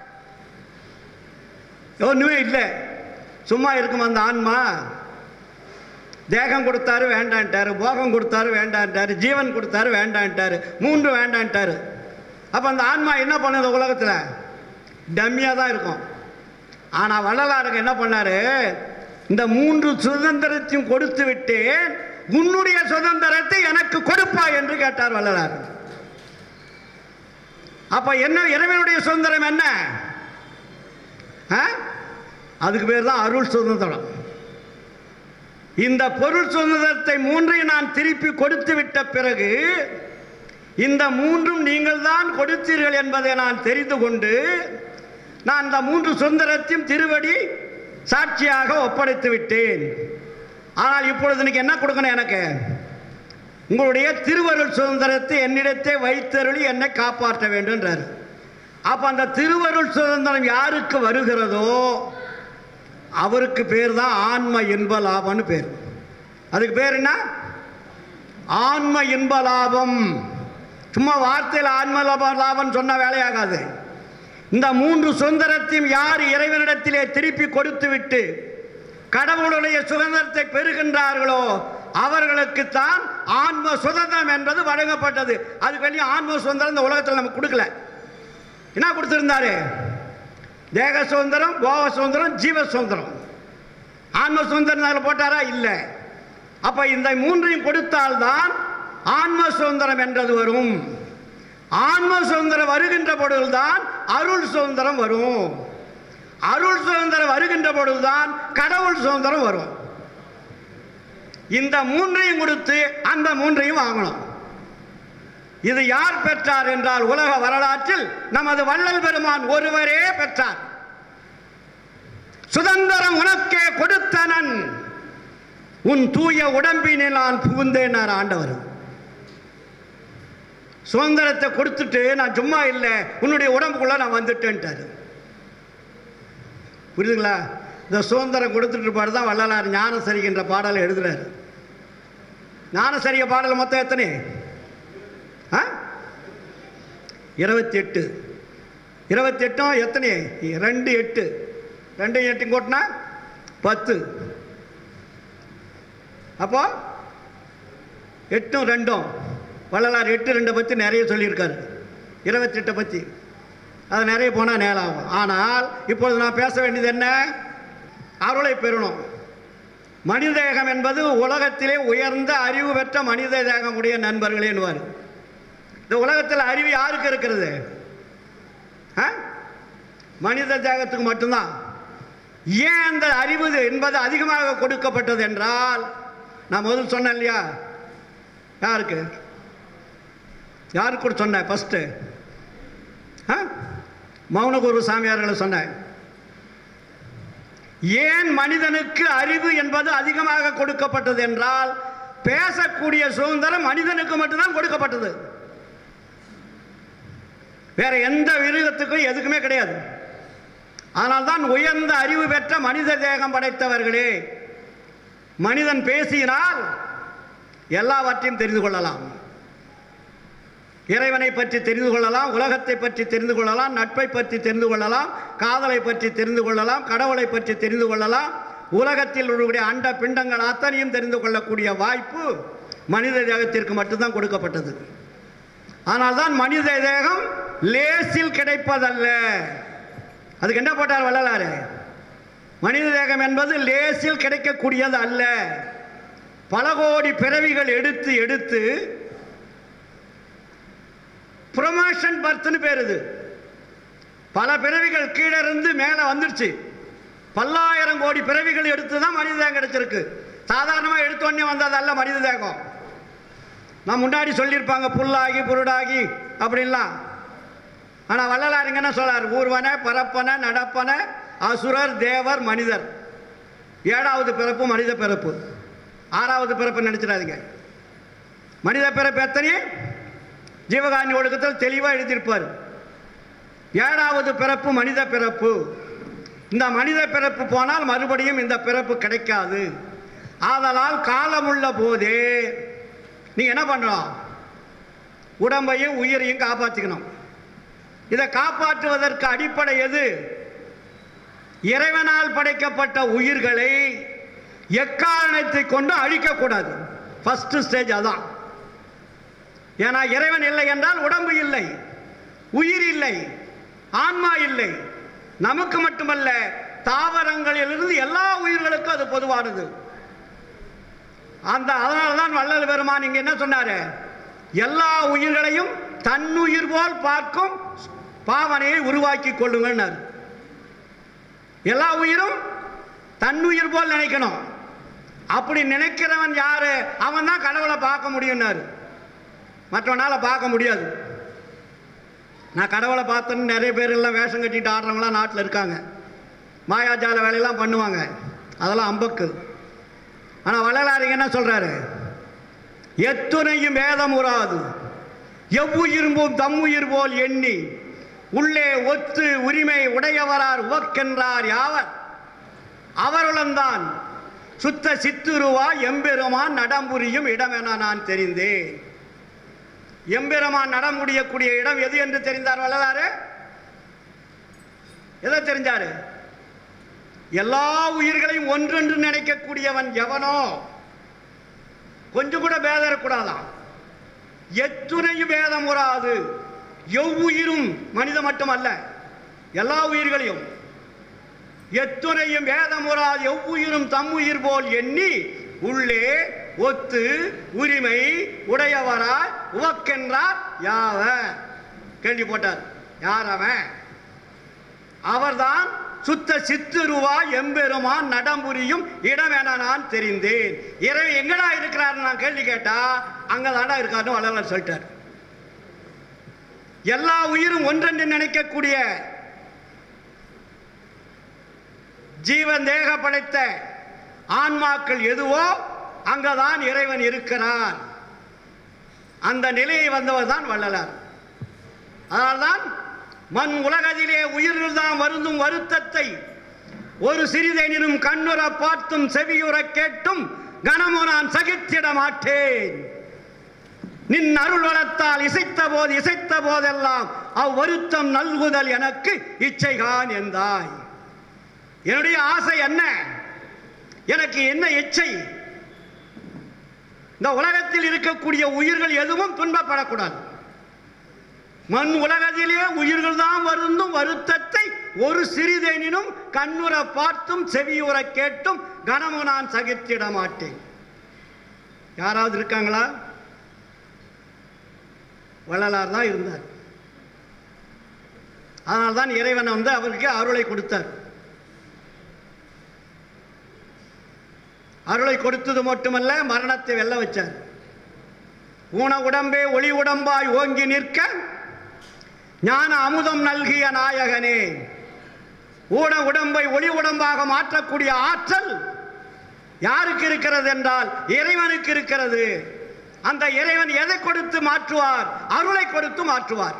ஒண்ணுமே இல்லை சும்மா இருக்கும் அந்த ஆன்மா தேகம் கொடுத்தாரு வேண்டான்ட்டாரு போகம் கொடுத்தாரு வேண்டான்ட்டாரு ஜீவன் கொடுத்தாரு வேண்டான்ட்டாரு மூன்று வேண்டான்ட்டாரு அப்போ அந்த ஆன்மா என்ன பண்ணுது உலகத்தில் டம்மியாக தான் இருக்கும் ஆனால் வள்ளலாருக்கு என்ன பண்ணாரு இந்த மூன்று சுதந்திரத்தையும் கொடுத்து விட்டேன் உன்னுடைய சுதந்திரத்தை எனக்கு கொடுப்பாய் என்று கேட்டார் வள்ளலார் அப்ப என்ன இறைவனுடைய சுதந்திரம் என்ன ஆ? அதுக்கு பேர் தான் அருள் சுதந்திரம் இந்த பொருள் சுதந்திரத்தை மூன்றையும் நான் திருப்பி கொடுத்து விட்ட பிறகு இந்த மூன்றும் நீங்கள் தான் கொடுத்தீர்கள் என்பதை நான் தெரிந்து கொண்டு நான் இந்த மூன்று சுதந்திரத்தையும் திருவடி சாட்சியாக ஒப்படைத்து விட்டேன் ஆனால் இப்பொழுது இன்னைக்கு என்ன கொடுக்கணும் எனக்கு உங்களுடைய திருவருள் சுதந்திரத்தை என்னிடத்தை வைத்தருளி என்னை காப்பாற்ற வேண்டும்ன்றார் அப்ப அந்த திருவருள் சுதந்திரம் யாருக்கு வருகிறதோ அவருக்கு பேர் தான் ஆன்ம இன்ப லாபம்னு பேர் அதுக்கு பேர் என்ன ஆன்ம இன்ப லாபம் சும்மா வார்த்தையில் ஆன்ம லாப லாபம் சொன்ன வேலையாகாது இந்த மூன்று சுதந்திரத்தையும் யார் இறைவனிடத்திலே திருப்பி கொடுத்து விட்டு கடவுளுடைய சுதந்திரத்தை பெறுகின்றார்களோ அவர்களுக்குத்தான் ஆன்ம சுதந்திரம் என்பது வழங்கப்பட்டது அதுக்கு வெளியே ஆன்ம சுதந்திரம் இந்த உலகத்தில் நமக்கு கொடுக்கல என்ன கொடுத்திருந்தாரு தேக சுதந்திரம் போக சுதந்திரம் ஜீவ சுதந்திரம் ஆன்ம சுதந்திரம் அதில் போட்டாரா இல்லை அப்ப இந்த மூன்றையும் கொடுத்தால்தான் ஆன்ம சுதந்திரம் என்றது வரும் ஆன்ம சுதந்திரம் வருகின்ற பொழுதுதான் அருள் சுதந்திரம் வரும் அருள் சுதந்திரம் வருகின்ற பொழுதுதான் கடவுள் சுதந்திரம் வரும் இந்த மூன்றையும் கொடுத்து அந்த மூன்றையும் வாங்கணும் இது யார் பெற்றார் என்றால் உலக வரலாற்றில் நமது வள்ளல் பெருமான் ஒருவரே பெற்றார் சுதந்திரம் உனக்கே கொடுத்தனன் உன் தூய உடம்பினில் நான் புகுந்தேனார் ஆண்டவர் சுதந்திரத்தை கொடுத்துட்டு நான் சும்மா இல்லை உன்னுடைய உடம்புக்குள்ள நான் வந்துட்டேன்ட்டாரு புரியுதுங்களா இந்த சுதந்திரம் கொடுத்துட்டு பாடு தான் வள்ளலார் ஞானசரிகின்ற பாடலை எழுதுறாரு ஞானசரிய பாடல் மொத்தம் எத்தனை ஆ இருபத்தி எட்டு இருபத்தி எட்டும் எத்தனை ரெண்டு எட்டு ரெண்டு எட்டும் கூட்டினா பத்து அப்போ எட்டும் ரெண்டும் வள்ளலார் எட்டு ரெண்டை பற்றி நிறைய சொல்லியிருக்காரு இருபத்தெட்டை பற்றி அது நிறைய போனால் நேரம் ஆகும் ஆனால் இப்பொழுது நான் பேச வேண்டியது என்ன அருளை பெறணும் மனித தேகம் என்பது உலகத்திலே உயர்ந்த அறிவு பெற்ற மனித தேகமுடைய நண்பர்களே என்பார் இந்த உலகத்தில் அறிவு யாருக்கு இருக்கிறது ஆ? மனித தேகத்துக்கு மட்டும்தான் ஏன் அந்த அறிவு என்பது அதிகமாக கொடுக்கப்பட்டது என்றால் நான் முதல் சொன்னேன் இல்லையா யாருக்கு யாருக்கு கூட சொன்னேன் ஃபஸ்ட்டு ஆ மௌனகுரு சாமியார்களை சொன்னேன் ஏன் மனிதனுக்கு அறிவு என்பது அதிகமாக கொடுக்கப்பட்டது என்றால் பேசக்கூடிய சுதந்திரம் மனிதனுக்கு மட்டும்தான் கொடுக்கப்பட்டது வேற எந்த விருகத்துக்கும் எதுக்குமே கிடையாது அதனால்தான் உயர்ந்த அறிவு பெற்ற மனித தேகம் படைத்தவர்களே மனிதன் பேசினால் எல்லாவற்றையும் தெரிந்து கொள்ளலாம் இறைவனை பற்றி தெரிந்து கொள்ளலாம் உலகத்தை பற்றி தெரிந்து கொள்ளலாம் நட்பை பற்றி தெரிந்து கொள்ளலாம் காதலை பற்றி தெரிந்து கொள்ளலாம் கடவுளை பற்றி தெரிந்து கொள்ளலாம் உலகத்தில் உள்ளக்கூடிய அண்ட பிண்டங்கள் அத்தனையும் தெரிந்து கொள்ளக்கூடிய வாய்ப்பு மனித தேகத்திற்கு மட்டும்தான் கொடுக்கப்பட்டது ஆனால்தான் மனித தேகம் லேசில் கிடைப்பதல்ல அதுக்கு என்ன போட்டார் வள்ளலாறு மனித தேகம் என்பது லேசில் கிடைக்கக்கூடியது அல்ல பல கோடி பிறவிகள் எடுத்து எடுத்து ப்ரொமோஷன் பர்த்னு பேர் இது பல பிறவிகள் கீழே இருந்து மேலே வந்துடுச்சு பல்லாயிரம் கோடி பிறவிகள் எடுத்து தான் மனித தேகம் கிடைச்சிருக்கு சாதாரணமாக எடுத்தோடனே வந்ததல்ல மனித தேகம் நான் முன்னாடி சொல்லியிருப்பாங்க புல்லாகி புருடாகி அப்படின்லாம் ஆனால் வள்ளலாருங்க என்ன சொல்றார் ஊர்வன பரப்பன நடப்பன அசுரர் தேவர் மனிதர் ஏழாவது பிறப்பு மனித பிறப்பு ஆறாவது பிறப்பு நினச்சிடாதீங்க மனித பிறப்பு எத்தனை ஜீவகாரணி ஒழுக்கத்தில் தெளிவாக எழுதியிருப்பார் ஏழாவது பிறப்பு மனித பிறப்பு இந்த மனித பிறப்பு போனால் மறுபடியும் இந்த பிறப்பு கிடைக்காது ஆதலால் காலமுள்ள போதே நீ என்ன பண்ணணும் உடம்பையும் உயிரையும் காப்பாற்றிக்கணும் இதை காப்பாற்றுவதற்கு அடிப்படை எது இறைவனால் படைக்கப்பட்ட உயிர்களை எக்காரணத்தை கொண்டு அழிக்கக்கூடாது ஃபர்ஸ்ட் ஸ்டேஜ் அதான் ஏன்னா இறைவன் இல்லை என்றால் உடம்பு இல்லை உயிர் இல்லை ஆன்மா இல்லை நமக்கு மட்டுமல்ல தாவரங்களிலிருந்து எல்லா உயிர்களுக்கும் அது பொதுவானது அந்த அதனால தான் வள்ளல் பெருமான் இங்க என்ன சொன்னாரு எல்லா உயிர்களையும் தன்னுயிர் போல் பார்க்கும் பாவனையை உருவாக்கி கொள்ளுங்கன்னார் எல்லா உயிரும் தன்னுயிர் போல் நினைக்கணும் அப்படி நினைக்கிறவன் யாரு அவன் தான் கடவுளை பார்க்க முடியும்னாரு மற்றவனால பார்க்க முடியாது நான் கடவுளை பார்த்தேன்னு நிறைய பேர் எல்லாம் வேஷம் கட்டிட்டு ஆடுறவங்களாம் நாட்டில் இருக்காங்க மாயாஜால வேலையெல்லாம் பண்ணுவாங்க அதெல்லாம் அம்பக்கு ஆனால் வள்ளலார் என்ன சொல்றாரு எத்துணையும் வேதம் உறாது எவ்வுயிர்பும் தம்முயிர் போல் எண்ணி உள்ளே ஒத்து உரிமை உடையவரார் உவக்கென்றார் யாவர் அவருளந்தான் சுத்த சித்துருவா எம்பெருமான் நடம்புரியும் இடம் என நான் தெரிந்தேன் எம்பெருமான் நடம் முடியக்கூடிய இடம் எது என்று தெரிந்தார் வள்ளலாரு எதை தெரிஞ்சாரு எல்லா உயிர்களையும் ஒன்றென்று நினைக்கக்கூடியவன் எவனோ கொஞ்சம் கூட பேதம் இருக்கக்கூடாதாம் எத்துணையும் பேதம் உறாது எவ்வுயிரும் மனித மட்டுமல்ல எல்லா உயிர்களையும் எத்துணையும் வேதமுறாது எவ்வுயிரும் தம்முயிர் போல் எண்ணி உள்ளே ஒத்து உரிமை உடையவராய் உவக்கென்றார் யாவர் கேள்வி போட்டார் யார் அவன் அவர்தான் சுத்த சித்துருவா எம்பெருமான் நடம்புரியும் இடம் என நான் தெரிந்தேன் இறைவன் எங்கடா இருக்கிறார் நான் கேள்வி கேட்டா அங்கதாண்டா இருக்காருன்னு வள்ளலார் சொல்லிட்டார் எல்லா உயிரும் ஒன்றென்று நினைக்கக்கூடிய ஜீவன் தேக படைத்த ஆன்மாக்கள் எதுவோ அங்கதான் இறைவன் இருக்கிறார் அந்த நிலையை வந்தவர் தான் வள்ளலார் அதனால்தான் மண் உலகத்திலே உயிர்கள் தான் வருந்தும் வருத்தத்தை ஒரு சிறிதெனினும் கண்ணுற பார்த்தும் செவியுற கேட்டும் கனமோ நான் சகித்திட மாட்டேன் நின் அருள் வளத்தால் இசைத்த போது இசைத்த போதெல்லாம் அவ்வருத்தம் நல்குதல் எனக்கு இச்சைகான் என்றாய் என்னுடைய ஆசை என்ன எனக்கு என்ன இச்சை இந்த உலகத்தில் இருக்கக்கூடிய உயிர்கள் எதுவும் துன்பப்படக்கூடாது மண் உலகத்திலே உயிர்கள் தான் வருந்தும் வருத்தத்தை ஒரு சிறிதெனினும் கண்ணுற பார்த்தும் செவியுற கேட்டும் கனமு நான் சகித்திட மாட்டேன் யாராவது இருக்காங்களா வள்ளலார் தான் இருந்தார் அதனால்தான் இறைவன் வந்து அவருக்கு அருளை கொடுத்தார் அருளை கொடுத்தது மட்டுமல்ல மரணத்தை வெல்ல வச்சார் ஊன உடம்பே ஒளி உடம்பாய் ஓங்கி நிற்க ஞான அமுதம் நல்கிய நாயகனே ஊன உடம்பை ஒளி உடம்பாக மாற்றக்கூடிய ஆற்றல் யாருக்கு இருக்கிறது என்றால் இறைவனுக்கு இருக்கிறது அந்த இறைவன் எதை கொடுத்து மாற்றுவார் அருளை கொடுத்து மாற்றுவார்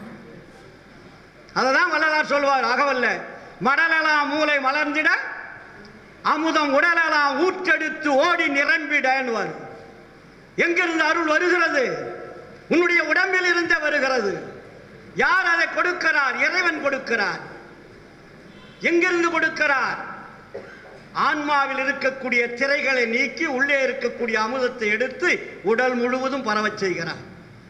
அததான் வள்ளலார் சொல்வார் அகவல்ல மடலலாம் மூளை மலர்ந்திட அமுதம் உடலலாம் ஊற்றெடுத்து ஓடி நிரம்பிடன்வார் எங்கிருந்து அருள் வருகிறது உன்னுடைய உடம்பில் இருந்தே வருகிறது யார் அதை கொடுக்கிறார் இறைவன் கொடுக்கிறார் எங்கிருந்து கொடுக்கிறார் ஆன்மாவில் இருக்கக்கூடிய திரைகளை நீக்கி உள்ளே இருக்கக்கூடிய அமுதத்தை எடுத்து உடல் முழுவதும் பரவச் செய்கிறார்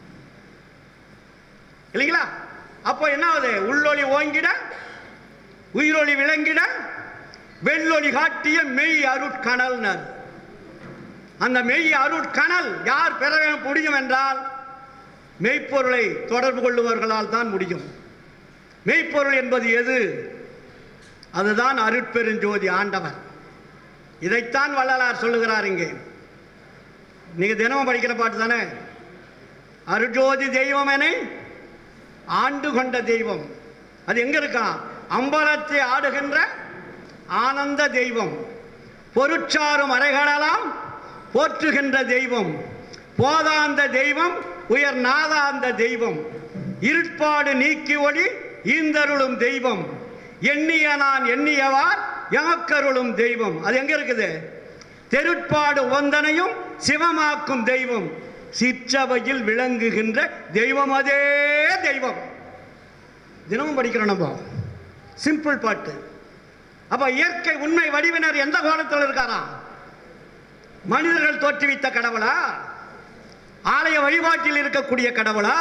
இல்லைங்களா அப்போ என்ன ஆகுது உள்ளொளி ஓங்கிட உயிரொளி விளங்கிட வெள்ளொளி காட்டிய மெய் அருட்கணல்னர் அந்த மெய் அருட்கணல் யார் பெற முடியும் என்றால் மெய்ப்பொருளை தொடர்பு கொள்ளுவர்களால் தான் முடியும் மெய்ப்பொருள் என்பது எது அதுதான் அருட்பெருஞ்சோதி ஆண்டவர் இதைத்தான் வள்ளலார் சொல்லுகிறார் இங்கே நீங்க தினமும் படிக்கிற பாட்டு தானே அருஜோதி தெய்வம் என ஆண்டு கொண்ட தெய்வம் அது எங்க இருக்கான் அம்பலத்தை ஆடுகின்ற ஆனந்த தெய்வம் பொருட்சாரும் அறைகளெல்லாம் போற்றுகின்ற தெய்வம் போதாந்த தெய்வம் உயர் நாதாந்த தெய்வம் இருட்பாடு நீக்கி ஒளி ஈந்தருளும் தெய்வம் எண்ணிய நான் எண்ணியவார் எமக்கருளும் தெய்வம் அது எங்க இருக்குது தெருட்பாடு ஒந்தனையும் சிவமாக்கும் தெய்வம் சிற்றவையில் விளங்குகின்ற தெய்வம் அதே தெய்வம் தினமும் படிக்கிறோம் நம்ம சிம்பிள் பாட்டு அப்ப இயற்கை உண்மை வடிவினர் எந்த கோலத்தில் இருக்காராம் மனிதர்கள் தோற்றுவித்த கடவுளா ஆலய வழிபாட்டில் இருக்கக்கூடிய கடவுளா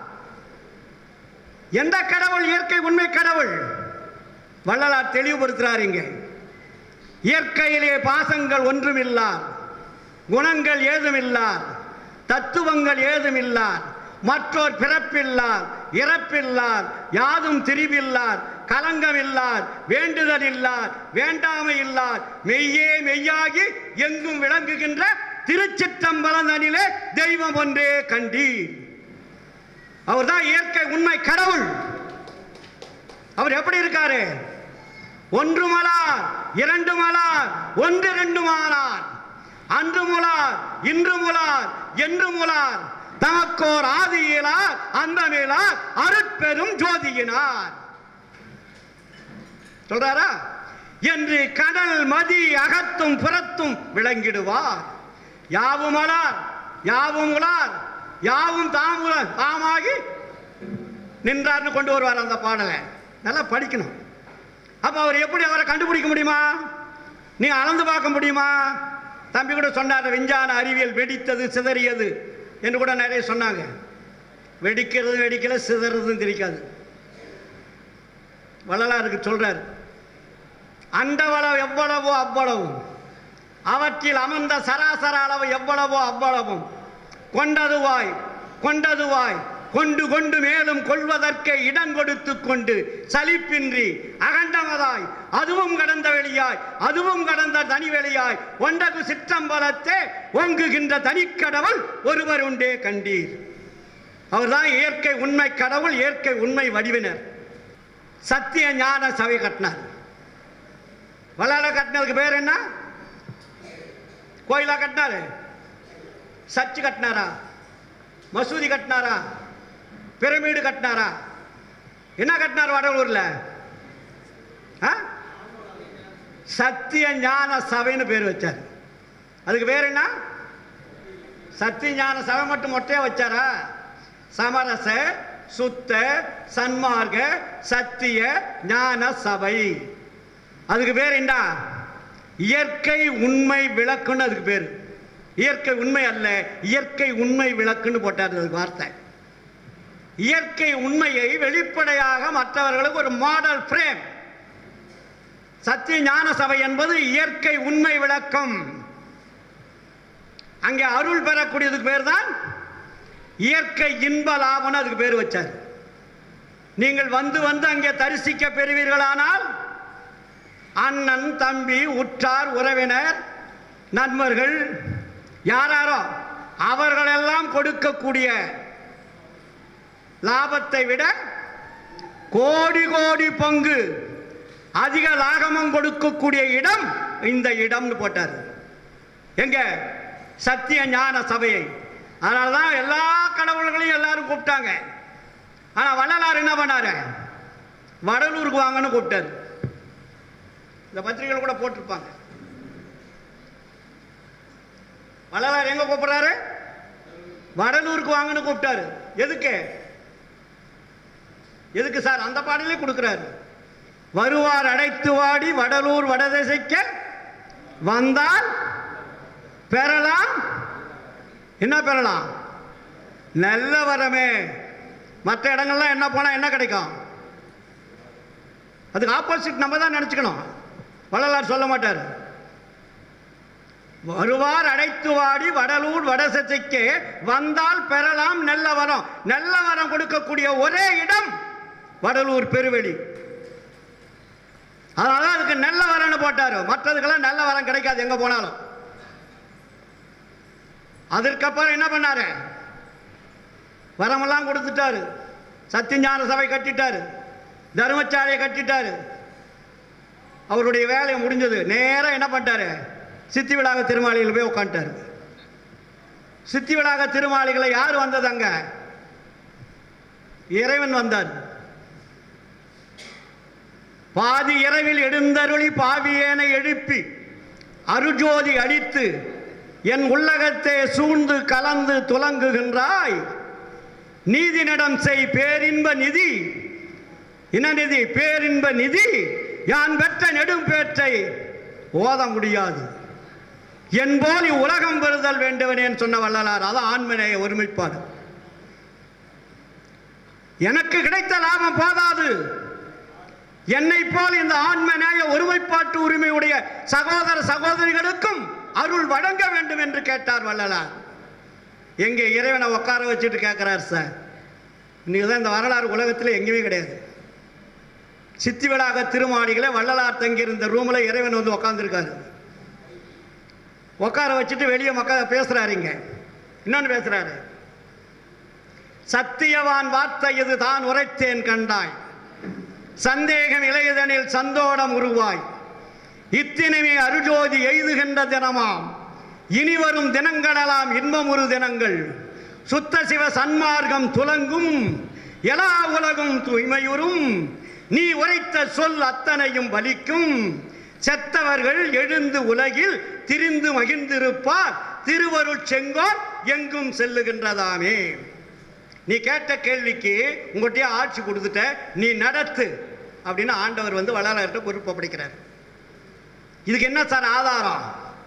எந்த கடவுள் இயற்கை உண்மை கடவுள் வள்ளலார் தெளிவுபடுத்துறார் இங்கே இயற்கையிலே பாசங்கள் ஒன்றுமில்லார் குணங்கள் ஏதுமில்லார் தத்துவங்கள் ஏதுமில்லார் மற்றோர் பிறப்பில்லார் இறப்பில்லார் யாதும் திரிவில்லார் கலங்கமில்லார் வேண்டுதல் இல்லார் வேண்டாமை இல்லார் மெய்யே மெய்யாகி எங்கும் விளங்குகின்ற திருச்சிற்றம்பலந்தனிலே தெய்வம் ஒன்றே கண்டீர் அவர்தான் இயற்கை உண்மை கடவுள் அவர் எப்படி இருக்காரு ஒன்று மலார் இரண்டு மலார் ஒன்று ரெண்டு மாலார் அன்று முலார் இன்று முலார் என்று முலார் தமக்கோர் ஆதியிலார் அந்தமிலார் அருட்பெரும் ஜோதியினார் சொல்றாரா என்று கடல் மதி அகத்தும் புறத்தும் விளங்கிடுவார் யாவும் அலார் யாவும் உலார் யாவும் தாமுல தாமாகி நின்றார்னு கொண்டு வருவார் அந்த பாடலை நல்லா படிக்கணும் அப்ப அவர் எப்படி அவரை கண்டுபிடிக்க முடியுமா நீ அளந்து பார்க்க முடியுமா தம்பி கூட சொன்னார் விஞ்ஞான அறிவியல் வெடித்தது சிதறியது என்று கூட நிறைய சொன்னாங்க வெடிக்கிறது வெடிக்கல சிதறதும் தெரிக்காது வள்ளலாருக்கு சொல்றார் அண்டவளவு எவ்வளவோ அவ்வளவு அவற்றில் அமர்ந்த சராசர அளவு எவ்வளவோ அவ்வளவும் கொண்டதுவாய் கொண்டதுவாய் கொண்டு கொண்டு மேலும் கொள்வதற்கே இடம் கொடுத்து கொண்டு சலிப்பின்றி அகண்டமதாய் அதுவும் கடந்த வெளியாய் அதுவும் கடந்த தனி வெளியாய் ஒன்றகு சிற்றம்பலத்தே ஒங்குகின்ற தனிக்கடவுள் ஒருவர் உண்டே கண்டீர் அவர்தான் இயற்கை உண்மை கடவுள் இயற்கை உண்மை வடிவினர் சத்திய ஞான சபை கட்டினார் வளால கட்டினதுக்கு பேர் என்ன கோயிலா கட்டினாரு சர்ச்சு கட்டினாரா மசூதி கட்டினாரா பிரமிடு கட்டினாரா என்ன கட்டினார் வடலூர்ல ஆ? சத்திய ஞான சபைன்னு பேர் வச்சார் அதுக்கு பேர் என்ன சத்திய ஞான சபை மட்டும் மொட்டையா வச்சாரா சமரச சுத்த சன்மார்க்க சத்திய ஞான சபை அதுக்கு பேர் என்ன இயற்கை உண்மை விளக்குன்னு அதுக்கு பேர் இயற்கை உண்மை அல்ல இயற்கை உண்மை விளக்குன்னு போட்டார் அதுக்கு வார்த்தை இயற்கை உண்மையை வெளிப்படையாக மற்றவர்களுக்கு ஒரு மாடல் ஃப்ரேம் சத்திய ஞான சபை என்பது இயற்கை உண்மை விளக்கம் அங்கே அருள் பெறக்கூடியதுக்கு பேர் தான் இயற்கை இன்ப லாபம்னு அதுக்கு பேர் வச்சார் நீங்கள் வந்து வந்து அங்கே தரிசிக்க பெறுவீர்களானால் அண்ணன் தம்பி உற்றார் உறவினர் நண்பர்கள் யாராரோ அவர்களெல்லாம் கொடுக்கக்கூடிய லாபத்தை விட கோடி கோடி பங்கு அதிக லாகமம் கொடுக்கக்கூடிய இடம் இந்த இடம்னு போட்டார் எங்க சத்திய ஞான சபையை அதனால தான் எல்லா கடவுள்களையும் எல்லாரும் கூப்பிட்டாங்க ஆனா வள்ளலார் என்ன பண்ணாரு வடலூருக்கு வாங்கன்னு கூப்பிட்டாரு இந்த பத்திரிகைகள் கூட போட்டிருப்பாங்க வள்ளலார் எங்க கூப்பிடுறாரு வடலூருக்கு வாங்கன்னு கூப்பிட்டாரு எதுக்கு எதுக்கு சார் அந்த பாடலே கொடுக்கிறாரு வருவார் அடைத்து வாடி வடலூர் வடதிசைக்க வந்தால் பெறலாம் என்ன பெறலாம் நல்ல வரமே மற்ற இடங்கள்லாம் என்ன போனால் என்ன கிடைக்கும் அதுக்கு ஆப்போசிட் நம்ம தான் நினச்சிக்கணும் வள்ளலார் சொல்ல மாட்டார் வருவார் அடைத்து வாடி வடலூர் வடசத்தைக்கு வந்தால் பெறலாம் நல்ல வரம் நல்ல வரம் கொடுக்கக்கூடிய ஒரே இடம் வடலூர் பெருவெளி அதனால தான் அதுக்கு நல்ல வரம்னு போட்டார் மற்றதுக்கெல்லாம் நல்ல வரம் கிடைக்காது எங்க போனாலும் அதற்கப்புறம் என்ன பண்ணாரு வரமெல்லாம் கொடுத்துட்டாரு சத்தியஞான சபை கட்டிட்டாரு தர்மச்சாலையை கட்டிட்டாரு அவருடைய வேலை முடிஞ்சது நேரா என்ன பண்ணிட்டாரு சித்தி விழாக திருமாளிகள் போய் உட்காந்துட்டாரு சித்தி விழாக திருமாளிகளை யார் வந்தது அங்க இறைவன் வந்தார் பாதி இரவில் எழுந்தருளி பாவியேனை எழுப்பி அருஜோதி அடித்து என் உள்ளகத்தே சூழ்ந்து கலந்து துலங்குகின்றாய் நீதினிடம் செய் பேரின்ப நிதி என்ன நிதி பேரின்ப நிதி யான் பெற்ற நெடும் பேற்றை ஓத முடியாது என்போல் இவ்வுலகம் பெறுதல் வேண்டுவனேன்னு சொன்ன வள்ளலார் அதான் ஆண்மனைய ஒருமைப்பாடு எனக்கு கிடைத்த லாபம் போதாது என்னை போல் இந்த ஆண்மநேய ஒருமைப்பாட்டு உரிமையுடைய சகோதர சகோதரிகளுக்கும் அருள் வழங்க வேண்டும் என்று கேட்டார் வள்ளலார் எங்கே இறைவனை உட்கார வச்சுட்டு கேட்கிறார் சார் இன்னைக்கு தான் இந்த வரலாறு உலகத்தில் எங்கேயுமே கிடையாது சித்தி விழாக திருமாளிகளை வள்ளலார் தங்கியிருந்த ரூமில் இறைவன் வந்து உட்காந்துருக்காரு உட்கார வச்சுட்டு வெளியே மக்கள் பேசுறாரு இங்க இன்னொன்று பேசுறாரு சத்தியவான் வார்த்தை இது தான் உரைத்தேன் கண்டாய் சந்தேகம் இளையதனில் சந்தோடம் உருவாய் இத்தினமே அருஜோதி எய்துகின்ற தினமாம் இனி வரும் தினங்களெல்லாம் இன்பமுறு தினங்கள் சுத்த சிவ சன்மார்க்கம் துலங்கும் எல்லா உலகும் தூய்மையுறும் நீ உரைத்த சொல் அத்தனையும் பலிக்கும் செத்தவர்கள் எழுந்து உலகில் திரிந்து மகிழ்ந்திருப்பார் திருவருட் செங்கோர் எங்கும் செல்லுகின்றதாமே நீ கேட்ட கேள்விக்கு உங்கள்கிட்டயே ஆட்சி கொடுத்துட்ட நீ நடத்து அப்படின்னு ஆண்டவர் வந்து வள்ளலார்கிட்ட பொறுப்பு படைக்கிறார் இதுக்கு என்ன சார் ஆதாரம்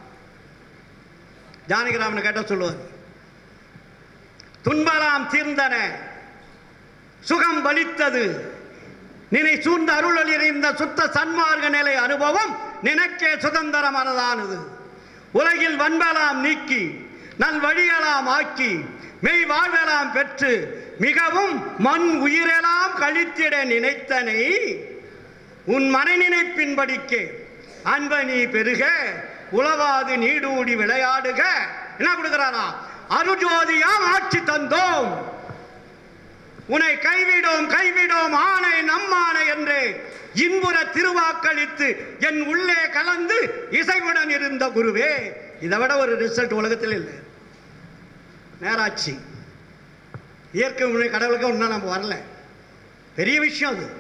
ஜானகிராமன் கேட்ட சொல்லுவார் துன்பலாம் தீர்ந்தன சுகம் பலித்தது நினை சூழ்ந்த அருளல் இந்த சுத்த சன்மார்க்க நிலை அனுபவம் நினைக்கே சுதந்திரமானதானது உலகில் வன்பலாம் நீக்கி நல் வழியலாம் ஆக்கி மெய் வாழ்வெல்லாம் பெற்று மிகவும் மண் உயிரெல்லாம் கழித்திட நினைத்தனை உன் மனை நினைப்பின்படிக்கே அன்ப நீ பெருக உலவாது நீடூடி விளையாடுக என்ன கொடுக்கிறாரா அருஜோதியாம் ஆட்சி தந்தோம் உன்னை கைவிடோம் கைவிடோம் ஆணை நம்மானை என்று இன்புற திருவாக்களித்து என் உள்ளே கலந்து இசைவுடன் இருந்த குருவே இதை விட ஒரு ரிசல்ட் உலகத்தில் இல்லை நேராட்சி இயற்கை உண்மை கடவுளுக்கு ஒன்றும் நம்ம வரல பெரிய விஷயம் அது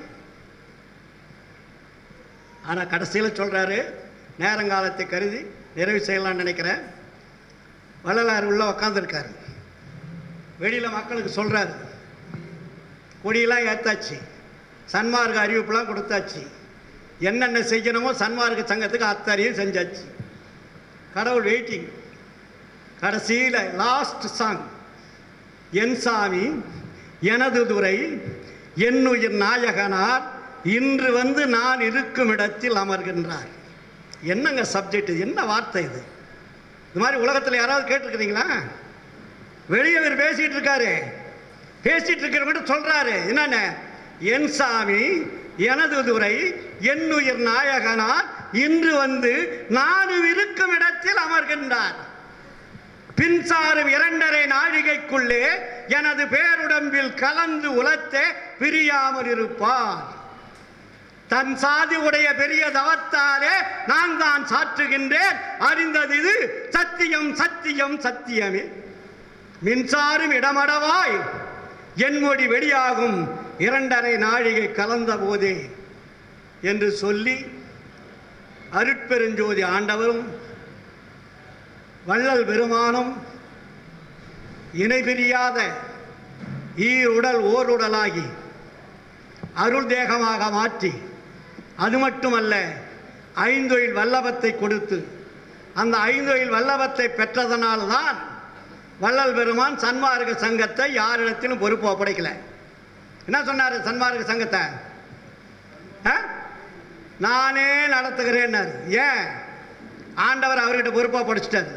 ஆனால் கடைசியில் சொல்கிறாரு நேரங்காலத்தை கருதி நிறைவு செய்யலாம்னு நினைக்கிறேன் வள்ளலார் உள்ள உக்காந்துருக்காரு வெளியில் மக்களுக்கு சொல்கிறாரு கொடியெல்லாம் ஏற்றாச்சு சன்மார்க்க அறிவிப்புலாம் கொடுத்தாச்சு என்னென்ன செய்யணுமோ சன்மார்க்க சங்கத்துக்கு அத்தனையும் செஞ்சாச்சு கடவுள் வெயிட்டிங் கடைசியில் லாஸ்ட் சாங் என் சாமி எனது துறை என்னுயிர் நாயகனார் இன்று வந்து நான் இருக்கும் இடத்தில் அமர்கின்றார் என்னங்க சப்ஜெக்ட் இது என்ன வார்த்தை இது இது மாதிரி உலகத்தில் யாராவது கேட்டிருக்கிறீங்களா வெளியே இவர் பேசிட்டு இருக்காரு பேசிட்டு இருக்கிறவங்க சொல்றாரு என்னென்ன என் சாமி எனது துறை என்னுயிர் நாயகனார் இன்று வந்து நானும் இருக்கும் இடத்தில் அமர்கின்றார் பின்சாரும் இரண்டரை நாழிகைக்குள்ளே எனது பேருடம்பில் கலந்து உலத்தே பிரியாமல் இருப்பார் தன் சாதி உடைய பெரிய தவத்தாலே நான் தான் சாற்றுகின்றேன் அறிந்தது இது சத்தியம் சத்தியம் சத்தியமே மின்சாரும் இடமடவாய் என் மொழி வெளியாகும் இரண்டரை நாழிகை கலந்த போதே என்று சொல்லி அருட்பெருஞ்சோதி ஆண்டவரும் வள்ளல் பெருமானும் இணை பிரியாத ஈருடல் ஓருடலாகி அருள் தேகமாக மாற்றி அது மட்டுமல்ல ஐந்தொழில் வல்லபத்தை கொடுத்து அந்த ஐந்தொழில் வல்லபத்தை பெற்றதனால்தான் வள்ளல் பெருமான் சன்மார்க்க சங்கத்தை யாரிடத்திலும் பொறுப்பு ஒப்படைக்கல என்ன சொன்னார் சன்மார்க்க சங்கத்தை ஆ? நானே நடத்துகிறேன்னாரு ஏன் ஆண்டவர் அவர்கிட்ட பொறுப்பாக படிச்சிட்டாரு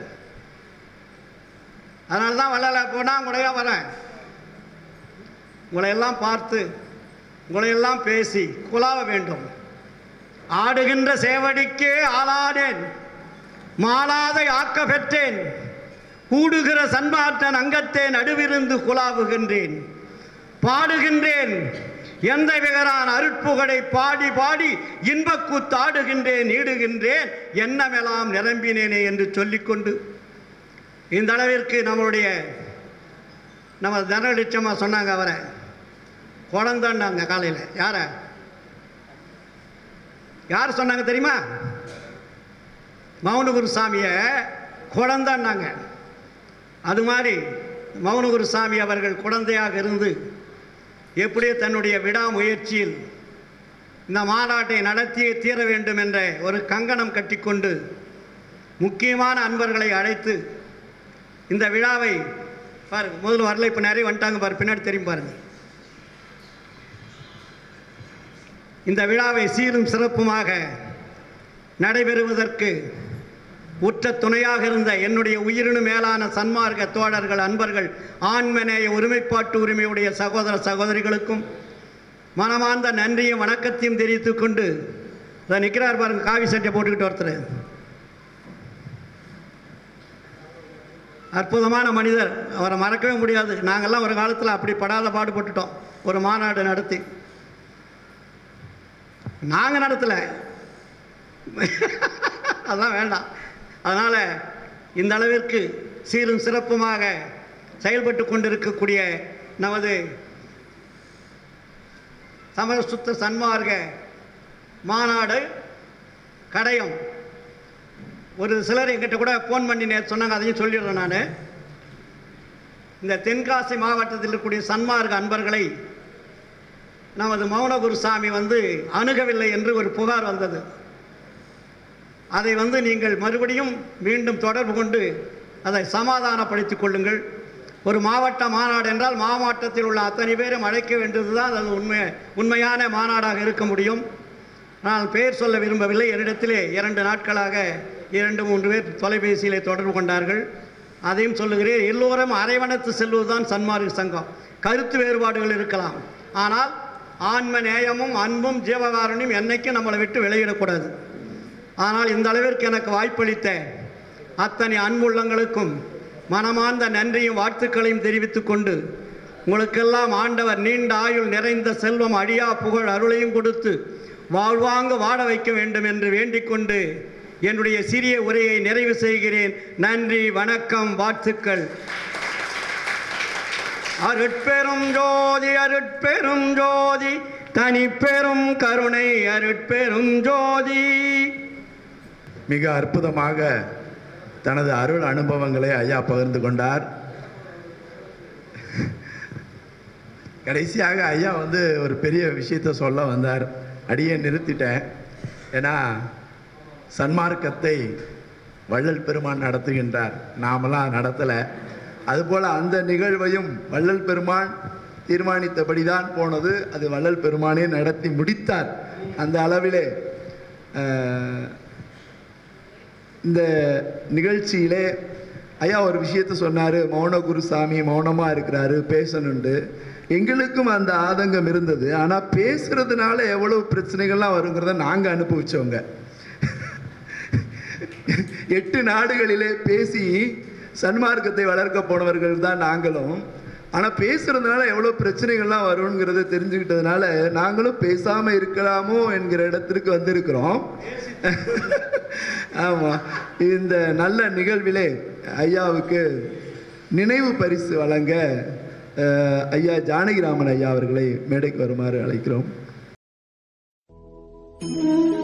அதனால தான் வள்ளல போனால் உங்களையா வரேன் உங்களையெல்லாம் பார்த்து உங்களையெல்லாம் பேசி குலாவ வேண்டும் ஆடுகின்ற சேவடிக்கே ஆளானேன் மாளாத ஆக்க பெற்றேன் கூடுகிற சன்மாற்றன் அங்கத்தே நடுவிருந்து குலாவுகின்றேன் பாடுகின்றேன் எந்த விகரான் அருட்புகழை பாடி பாடி இன்பக்கூத்தாடுகின்றேன் நீடுகின்றேன் எண்ணமெல்லாம் நிரம்பினேனே என்று சொல்லிக்கொண்டு இந்த அளவிற்கு நம்மளுடைய நம்ம தனலட்சமா சொன்னாங்க அவரை குழந்தாண்டாங்க காலையில் யார யார் சொன்னாங்க தெரியுமா மௌனகுரு சாமியை குழந்தாண்டாங்க அது மாதிரி மௌனகுரு சாமி அவர்கள் குழந்தையாக இருந்து எப்படியோ தன்னுடைய விடாமுயற்சியில் இந்த மாநாட்டை நடத்தியே தீர வேண்டும் என்ற ஒரு கங்கணம் கட்டிக்கொண்டு முக்கியமான அன்பர்களை அழைத்து இந்த விழாவை பாருங்க முதல்ல வரல இப்போ நிறைய வந்துட்டாங்க பாரு பின்னாடி தெரியும் பாருங்க இந்த விழாவை சீரும் சிறப்புமாக நடைபெறுவதற்கு உற்ற துணையாக இருந்த என்னுடைய உயிரினு மேலான சன்மார்க்க தோழர்கள் அன்பர்கள் ஆண்மநேய ஒருமைப்பாட்டு உரிமையுடைய சகோதர சகோதரிகளுக்கும் மனமார்ந்த நன்றியும் வணக்கத்தையும் தெரிவித்துக் கொண்டு இதை நிற்கிறார் பாருங்க காவி சட்டை போட்டுக்கிட்டு ஒருத்தர் அற்புதமான மனிதர் அவரை மறக்கவே முடியாது நாங்கள்லாம் ஒரு காலத்தில் அப்படி படாத பாடுபட்டுட்டோம் ஒரு மாநாடு நடத்தி நாங்கள் நடத்தலை அதெல்லாம் வேண்டாம் அதனால் இந்த அளவிற்கு சீரும் சிறப்புமாக செயல்பட்டு கொண்டிருக்கக்கூடிய நமது சமரசுத்த சன்மார்க்க மாநாடு கடையம் ஒரு சிலர் என்கிட்ட கூட ஃபோன் பண்ணி நேற்று சொன்னாங்க அதையும் சொல்லிடுறேன் நான் இந்த தென்காசி மாவட்டத்தில் இருக்கக்கூடிய சன்மார்க்க அன்பர்களை நமது மௌனகுருசாமி வந்து அணுகவில்லை என்று ஒரு புகார் வந்தது அதை வந்து நீங்கள் மறுபடியும் மீண்டும் தொடர்பு கொண்டு அதை சமாதானப்படுத்திக் கொள்ளுங்கள் ஒரு மாவட்ட மாநாடு என்றால் மாவட்டத்தில் உள்ள அத்தனை பேரும் அழைக்க வேண்டியதுதான் அது உண்மை உண்மையான மாநாடாக இருக்க முடியும் நான் பெயர் சொல்ல விரும்பவில்லை என்னிடத்திலே இரண்டு நாட்களாக இரண்டு மூன்று பேர் தொலைபேசியிலே தொடர்பு கொண்டார்கள் அதையும் சொல்லுகிறேன் எல்லோரும் அரைவனத்து செல்வதுதான் சன்மார்க்க சங்கம் கருத்து வேறுபாடுகள் இருக்கலாம் ஆனால் ஆன்ம நேயமும் அன்பும் ஜீவகாரணியும் என்னைக்கும் நம்மளை விட்டு விலகிடக்கூடாது ஆனால் இந்த அளவிற்கு எனக்கு வாய்ப்பளித்த அத்தனை அன்புள்ளங்களுக்கும் மனமார்ந்த நன்றியும் வாழ்த்துக்களையும் தெரிவித்துக் கொண்டு உங்களுக்கெல்லாம் ஆண்டவர் நீண்ட ஆயுள் நிறைந்த செல்வம் அழியா புகழ் அருளையும் கொடுத்து வாழ்வாங்க வாழ வைக்க வேண்டும் என்று வேண்டிக் கொண்டு என்னுடைய சிறிய உரையை நிறைவு செய்கிறேன் நன்றி வணக்கம் வாழ்த்துக்கள் அருட்பெரும் ஜோதி அருட்பெரும் ஜோதி தனிப்பெரும் கருணை அருட்பெரும் ஜோதி மிக அற்புதமாக தனது அருள் அனுபவங்களை ஐயா பகிர்ந்து கொண்டார் கடைசியாக ஐயா வந்து ஒரு பெரிய விஷயத்தை சொல்ல வந்தார் அடியே நிறுத்திட்டேன் ஏன்னா சன்மார்க்கத்தை வள்ளல் பெருமான் நடத்துகின்றார் நாமெல்லாம் நடத்தலை அதுபோல் அந்த நிகழ்வையும் வள்ளல் பெருமான் தீர்மானித்தபடி தான் போனது அது வள்ளல் பெருமானே நடத்தி முடித்தார் அந்த அளவிலே அஹ், இந்த நிகழ்ச்சியிலே ஐயா ஒரு விஷயத்த சொன்னார் மௌன குருசாமி மௌனமாக இருக்கிறாரு பேசணுண்டு எங்களுக்கும் அந்த ஆதங்கம் இருந்தது ஆனால் பேசுறதுனால எவ்வளவு பிரச்சனைகள்லாம் வருங்கிறத நாங்கள் அனுபவிச்சோங்க எட்டு நாடுகளிலே பேசி சன்மார்க்கத்தை வளர்க்க போனவர்கள் தான் நாங்களும் ஆனால் பேசுறதுனால எவ்வளோ பிரச்சனைகள்லாம் வருங்கிறத தெரிஞ்சுக்கிட்டதுனால நாங்களும் பேசாமல் இருக்கலாமோ என்கிற இடத்திற்கு வந்திருக்கிறோம் ஆமாம் இந்த நல்ல நிகழ்விலே ஐயாவுக்கு நினைவு பரிசு வழங்க அஹ், ஐயா ஜானகிராமன் ஐயா அவர்களை மேடைக்கு வருமாறு அழைக்கிறோம் thank you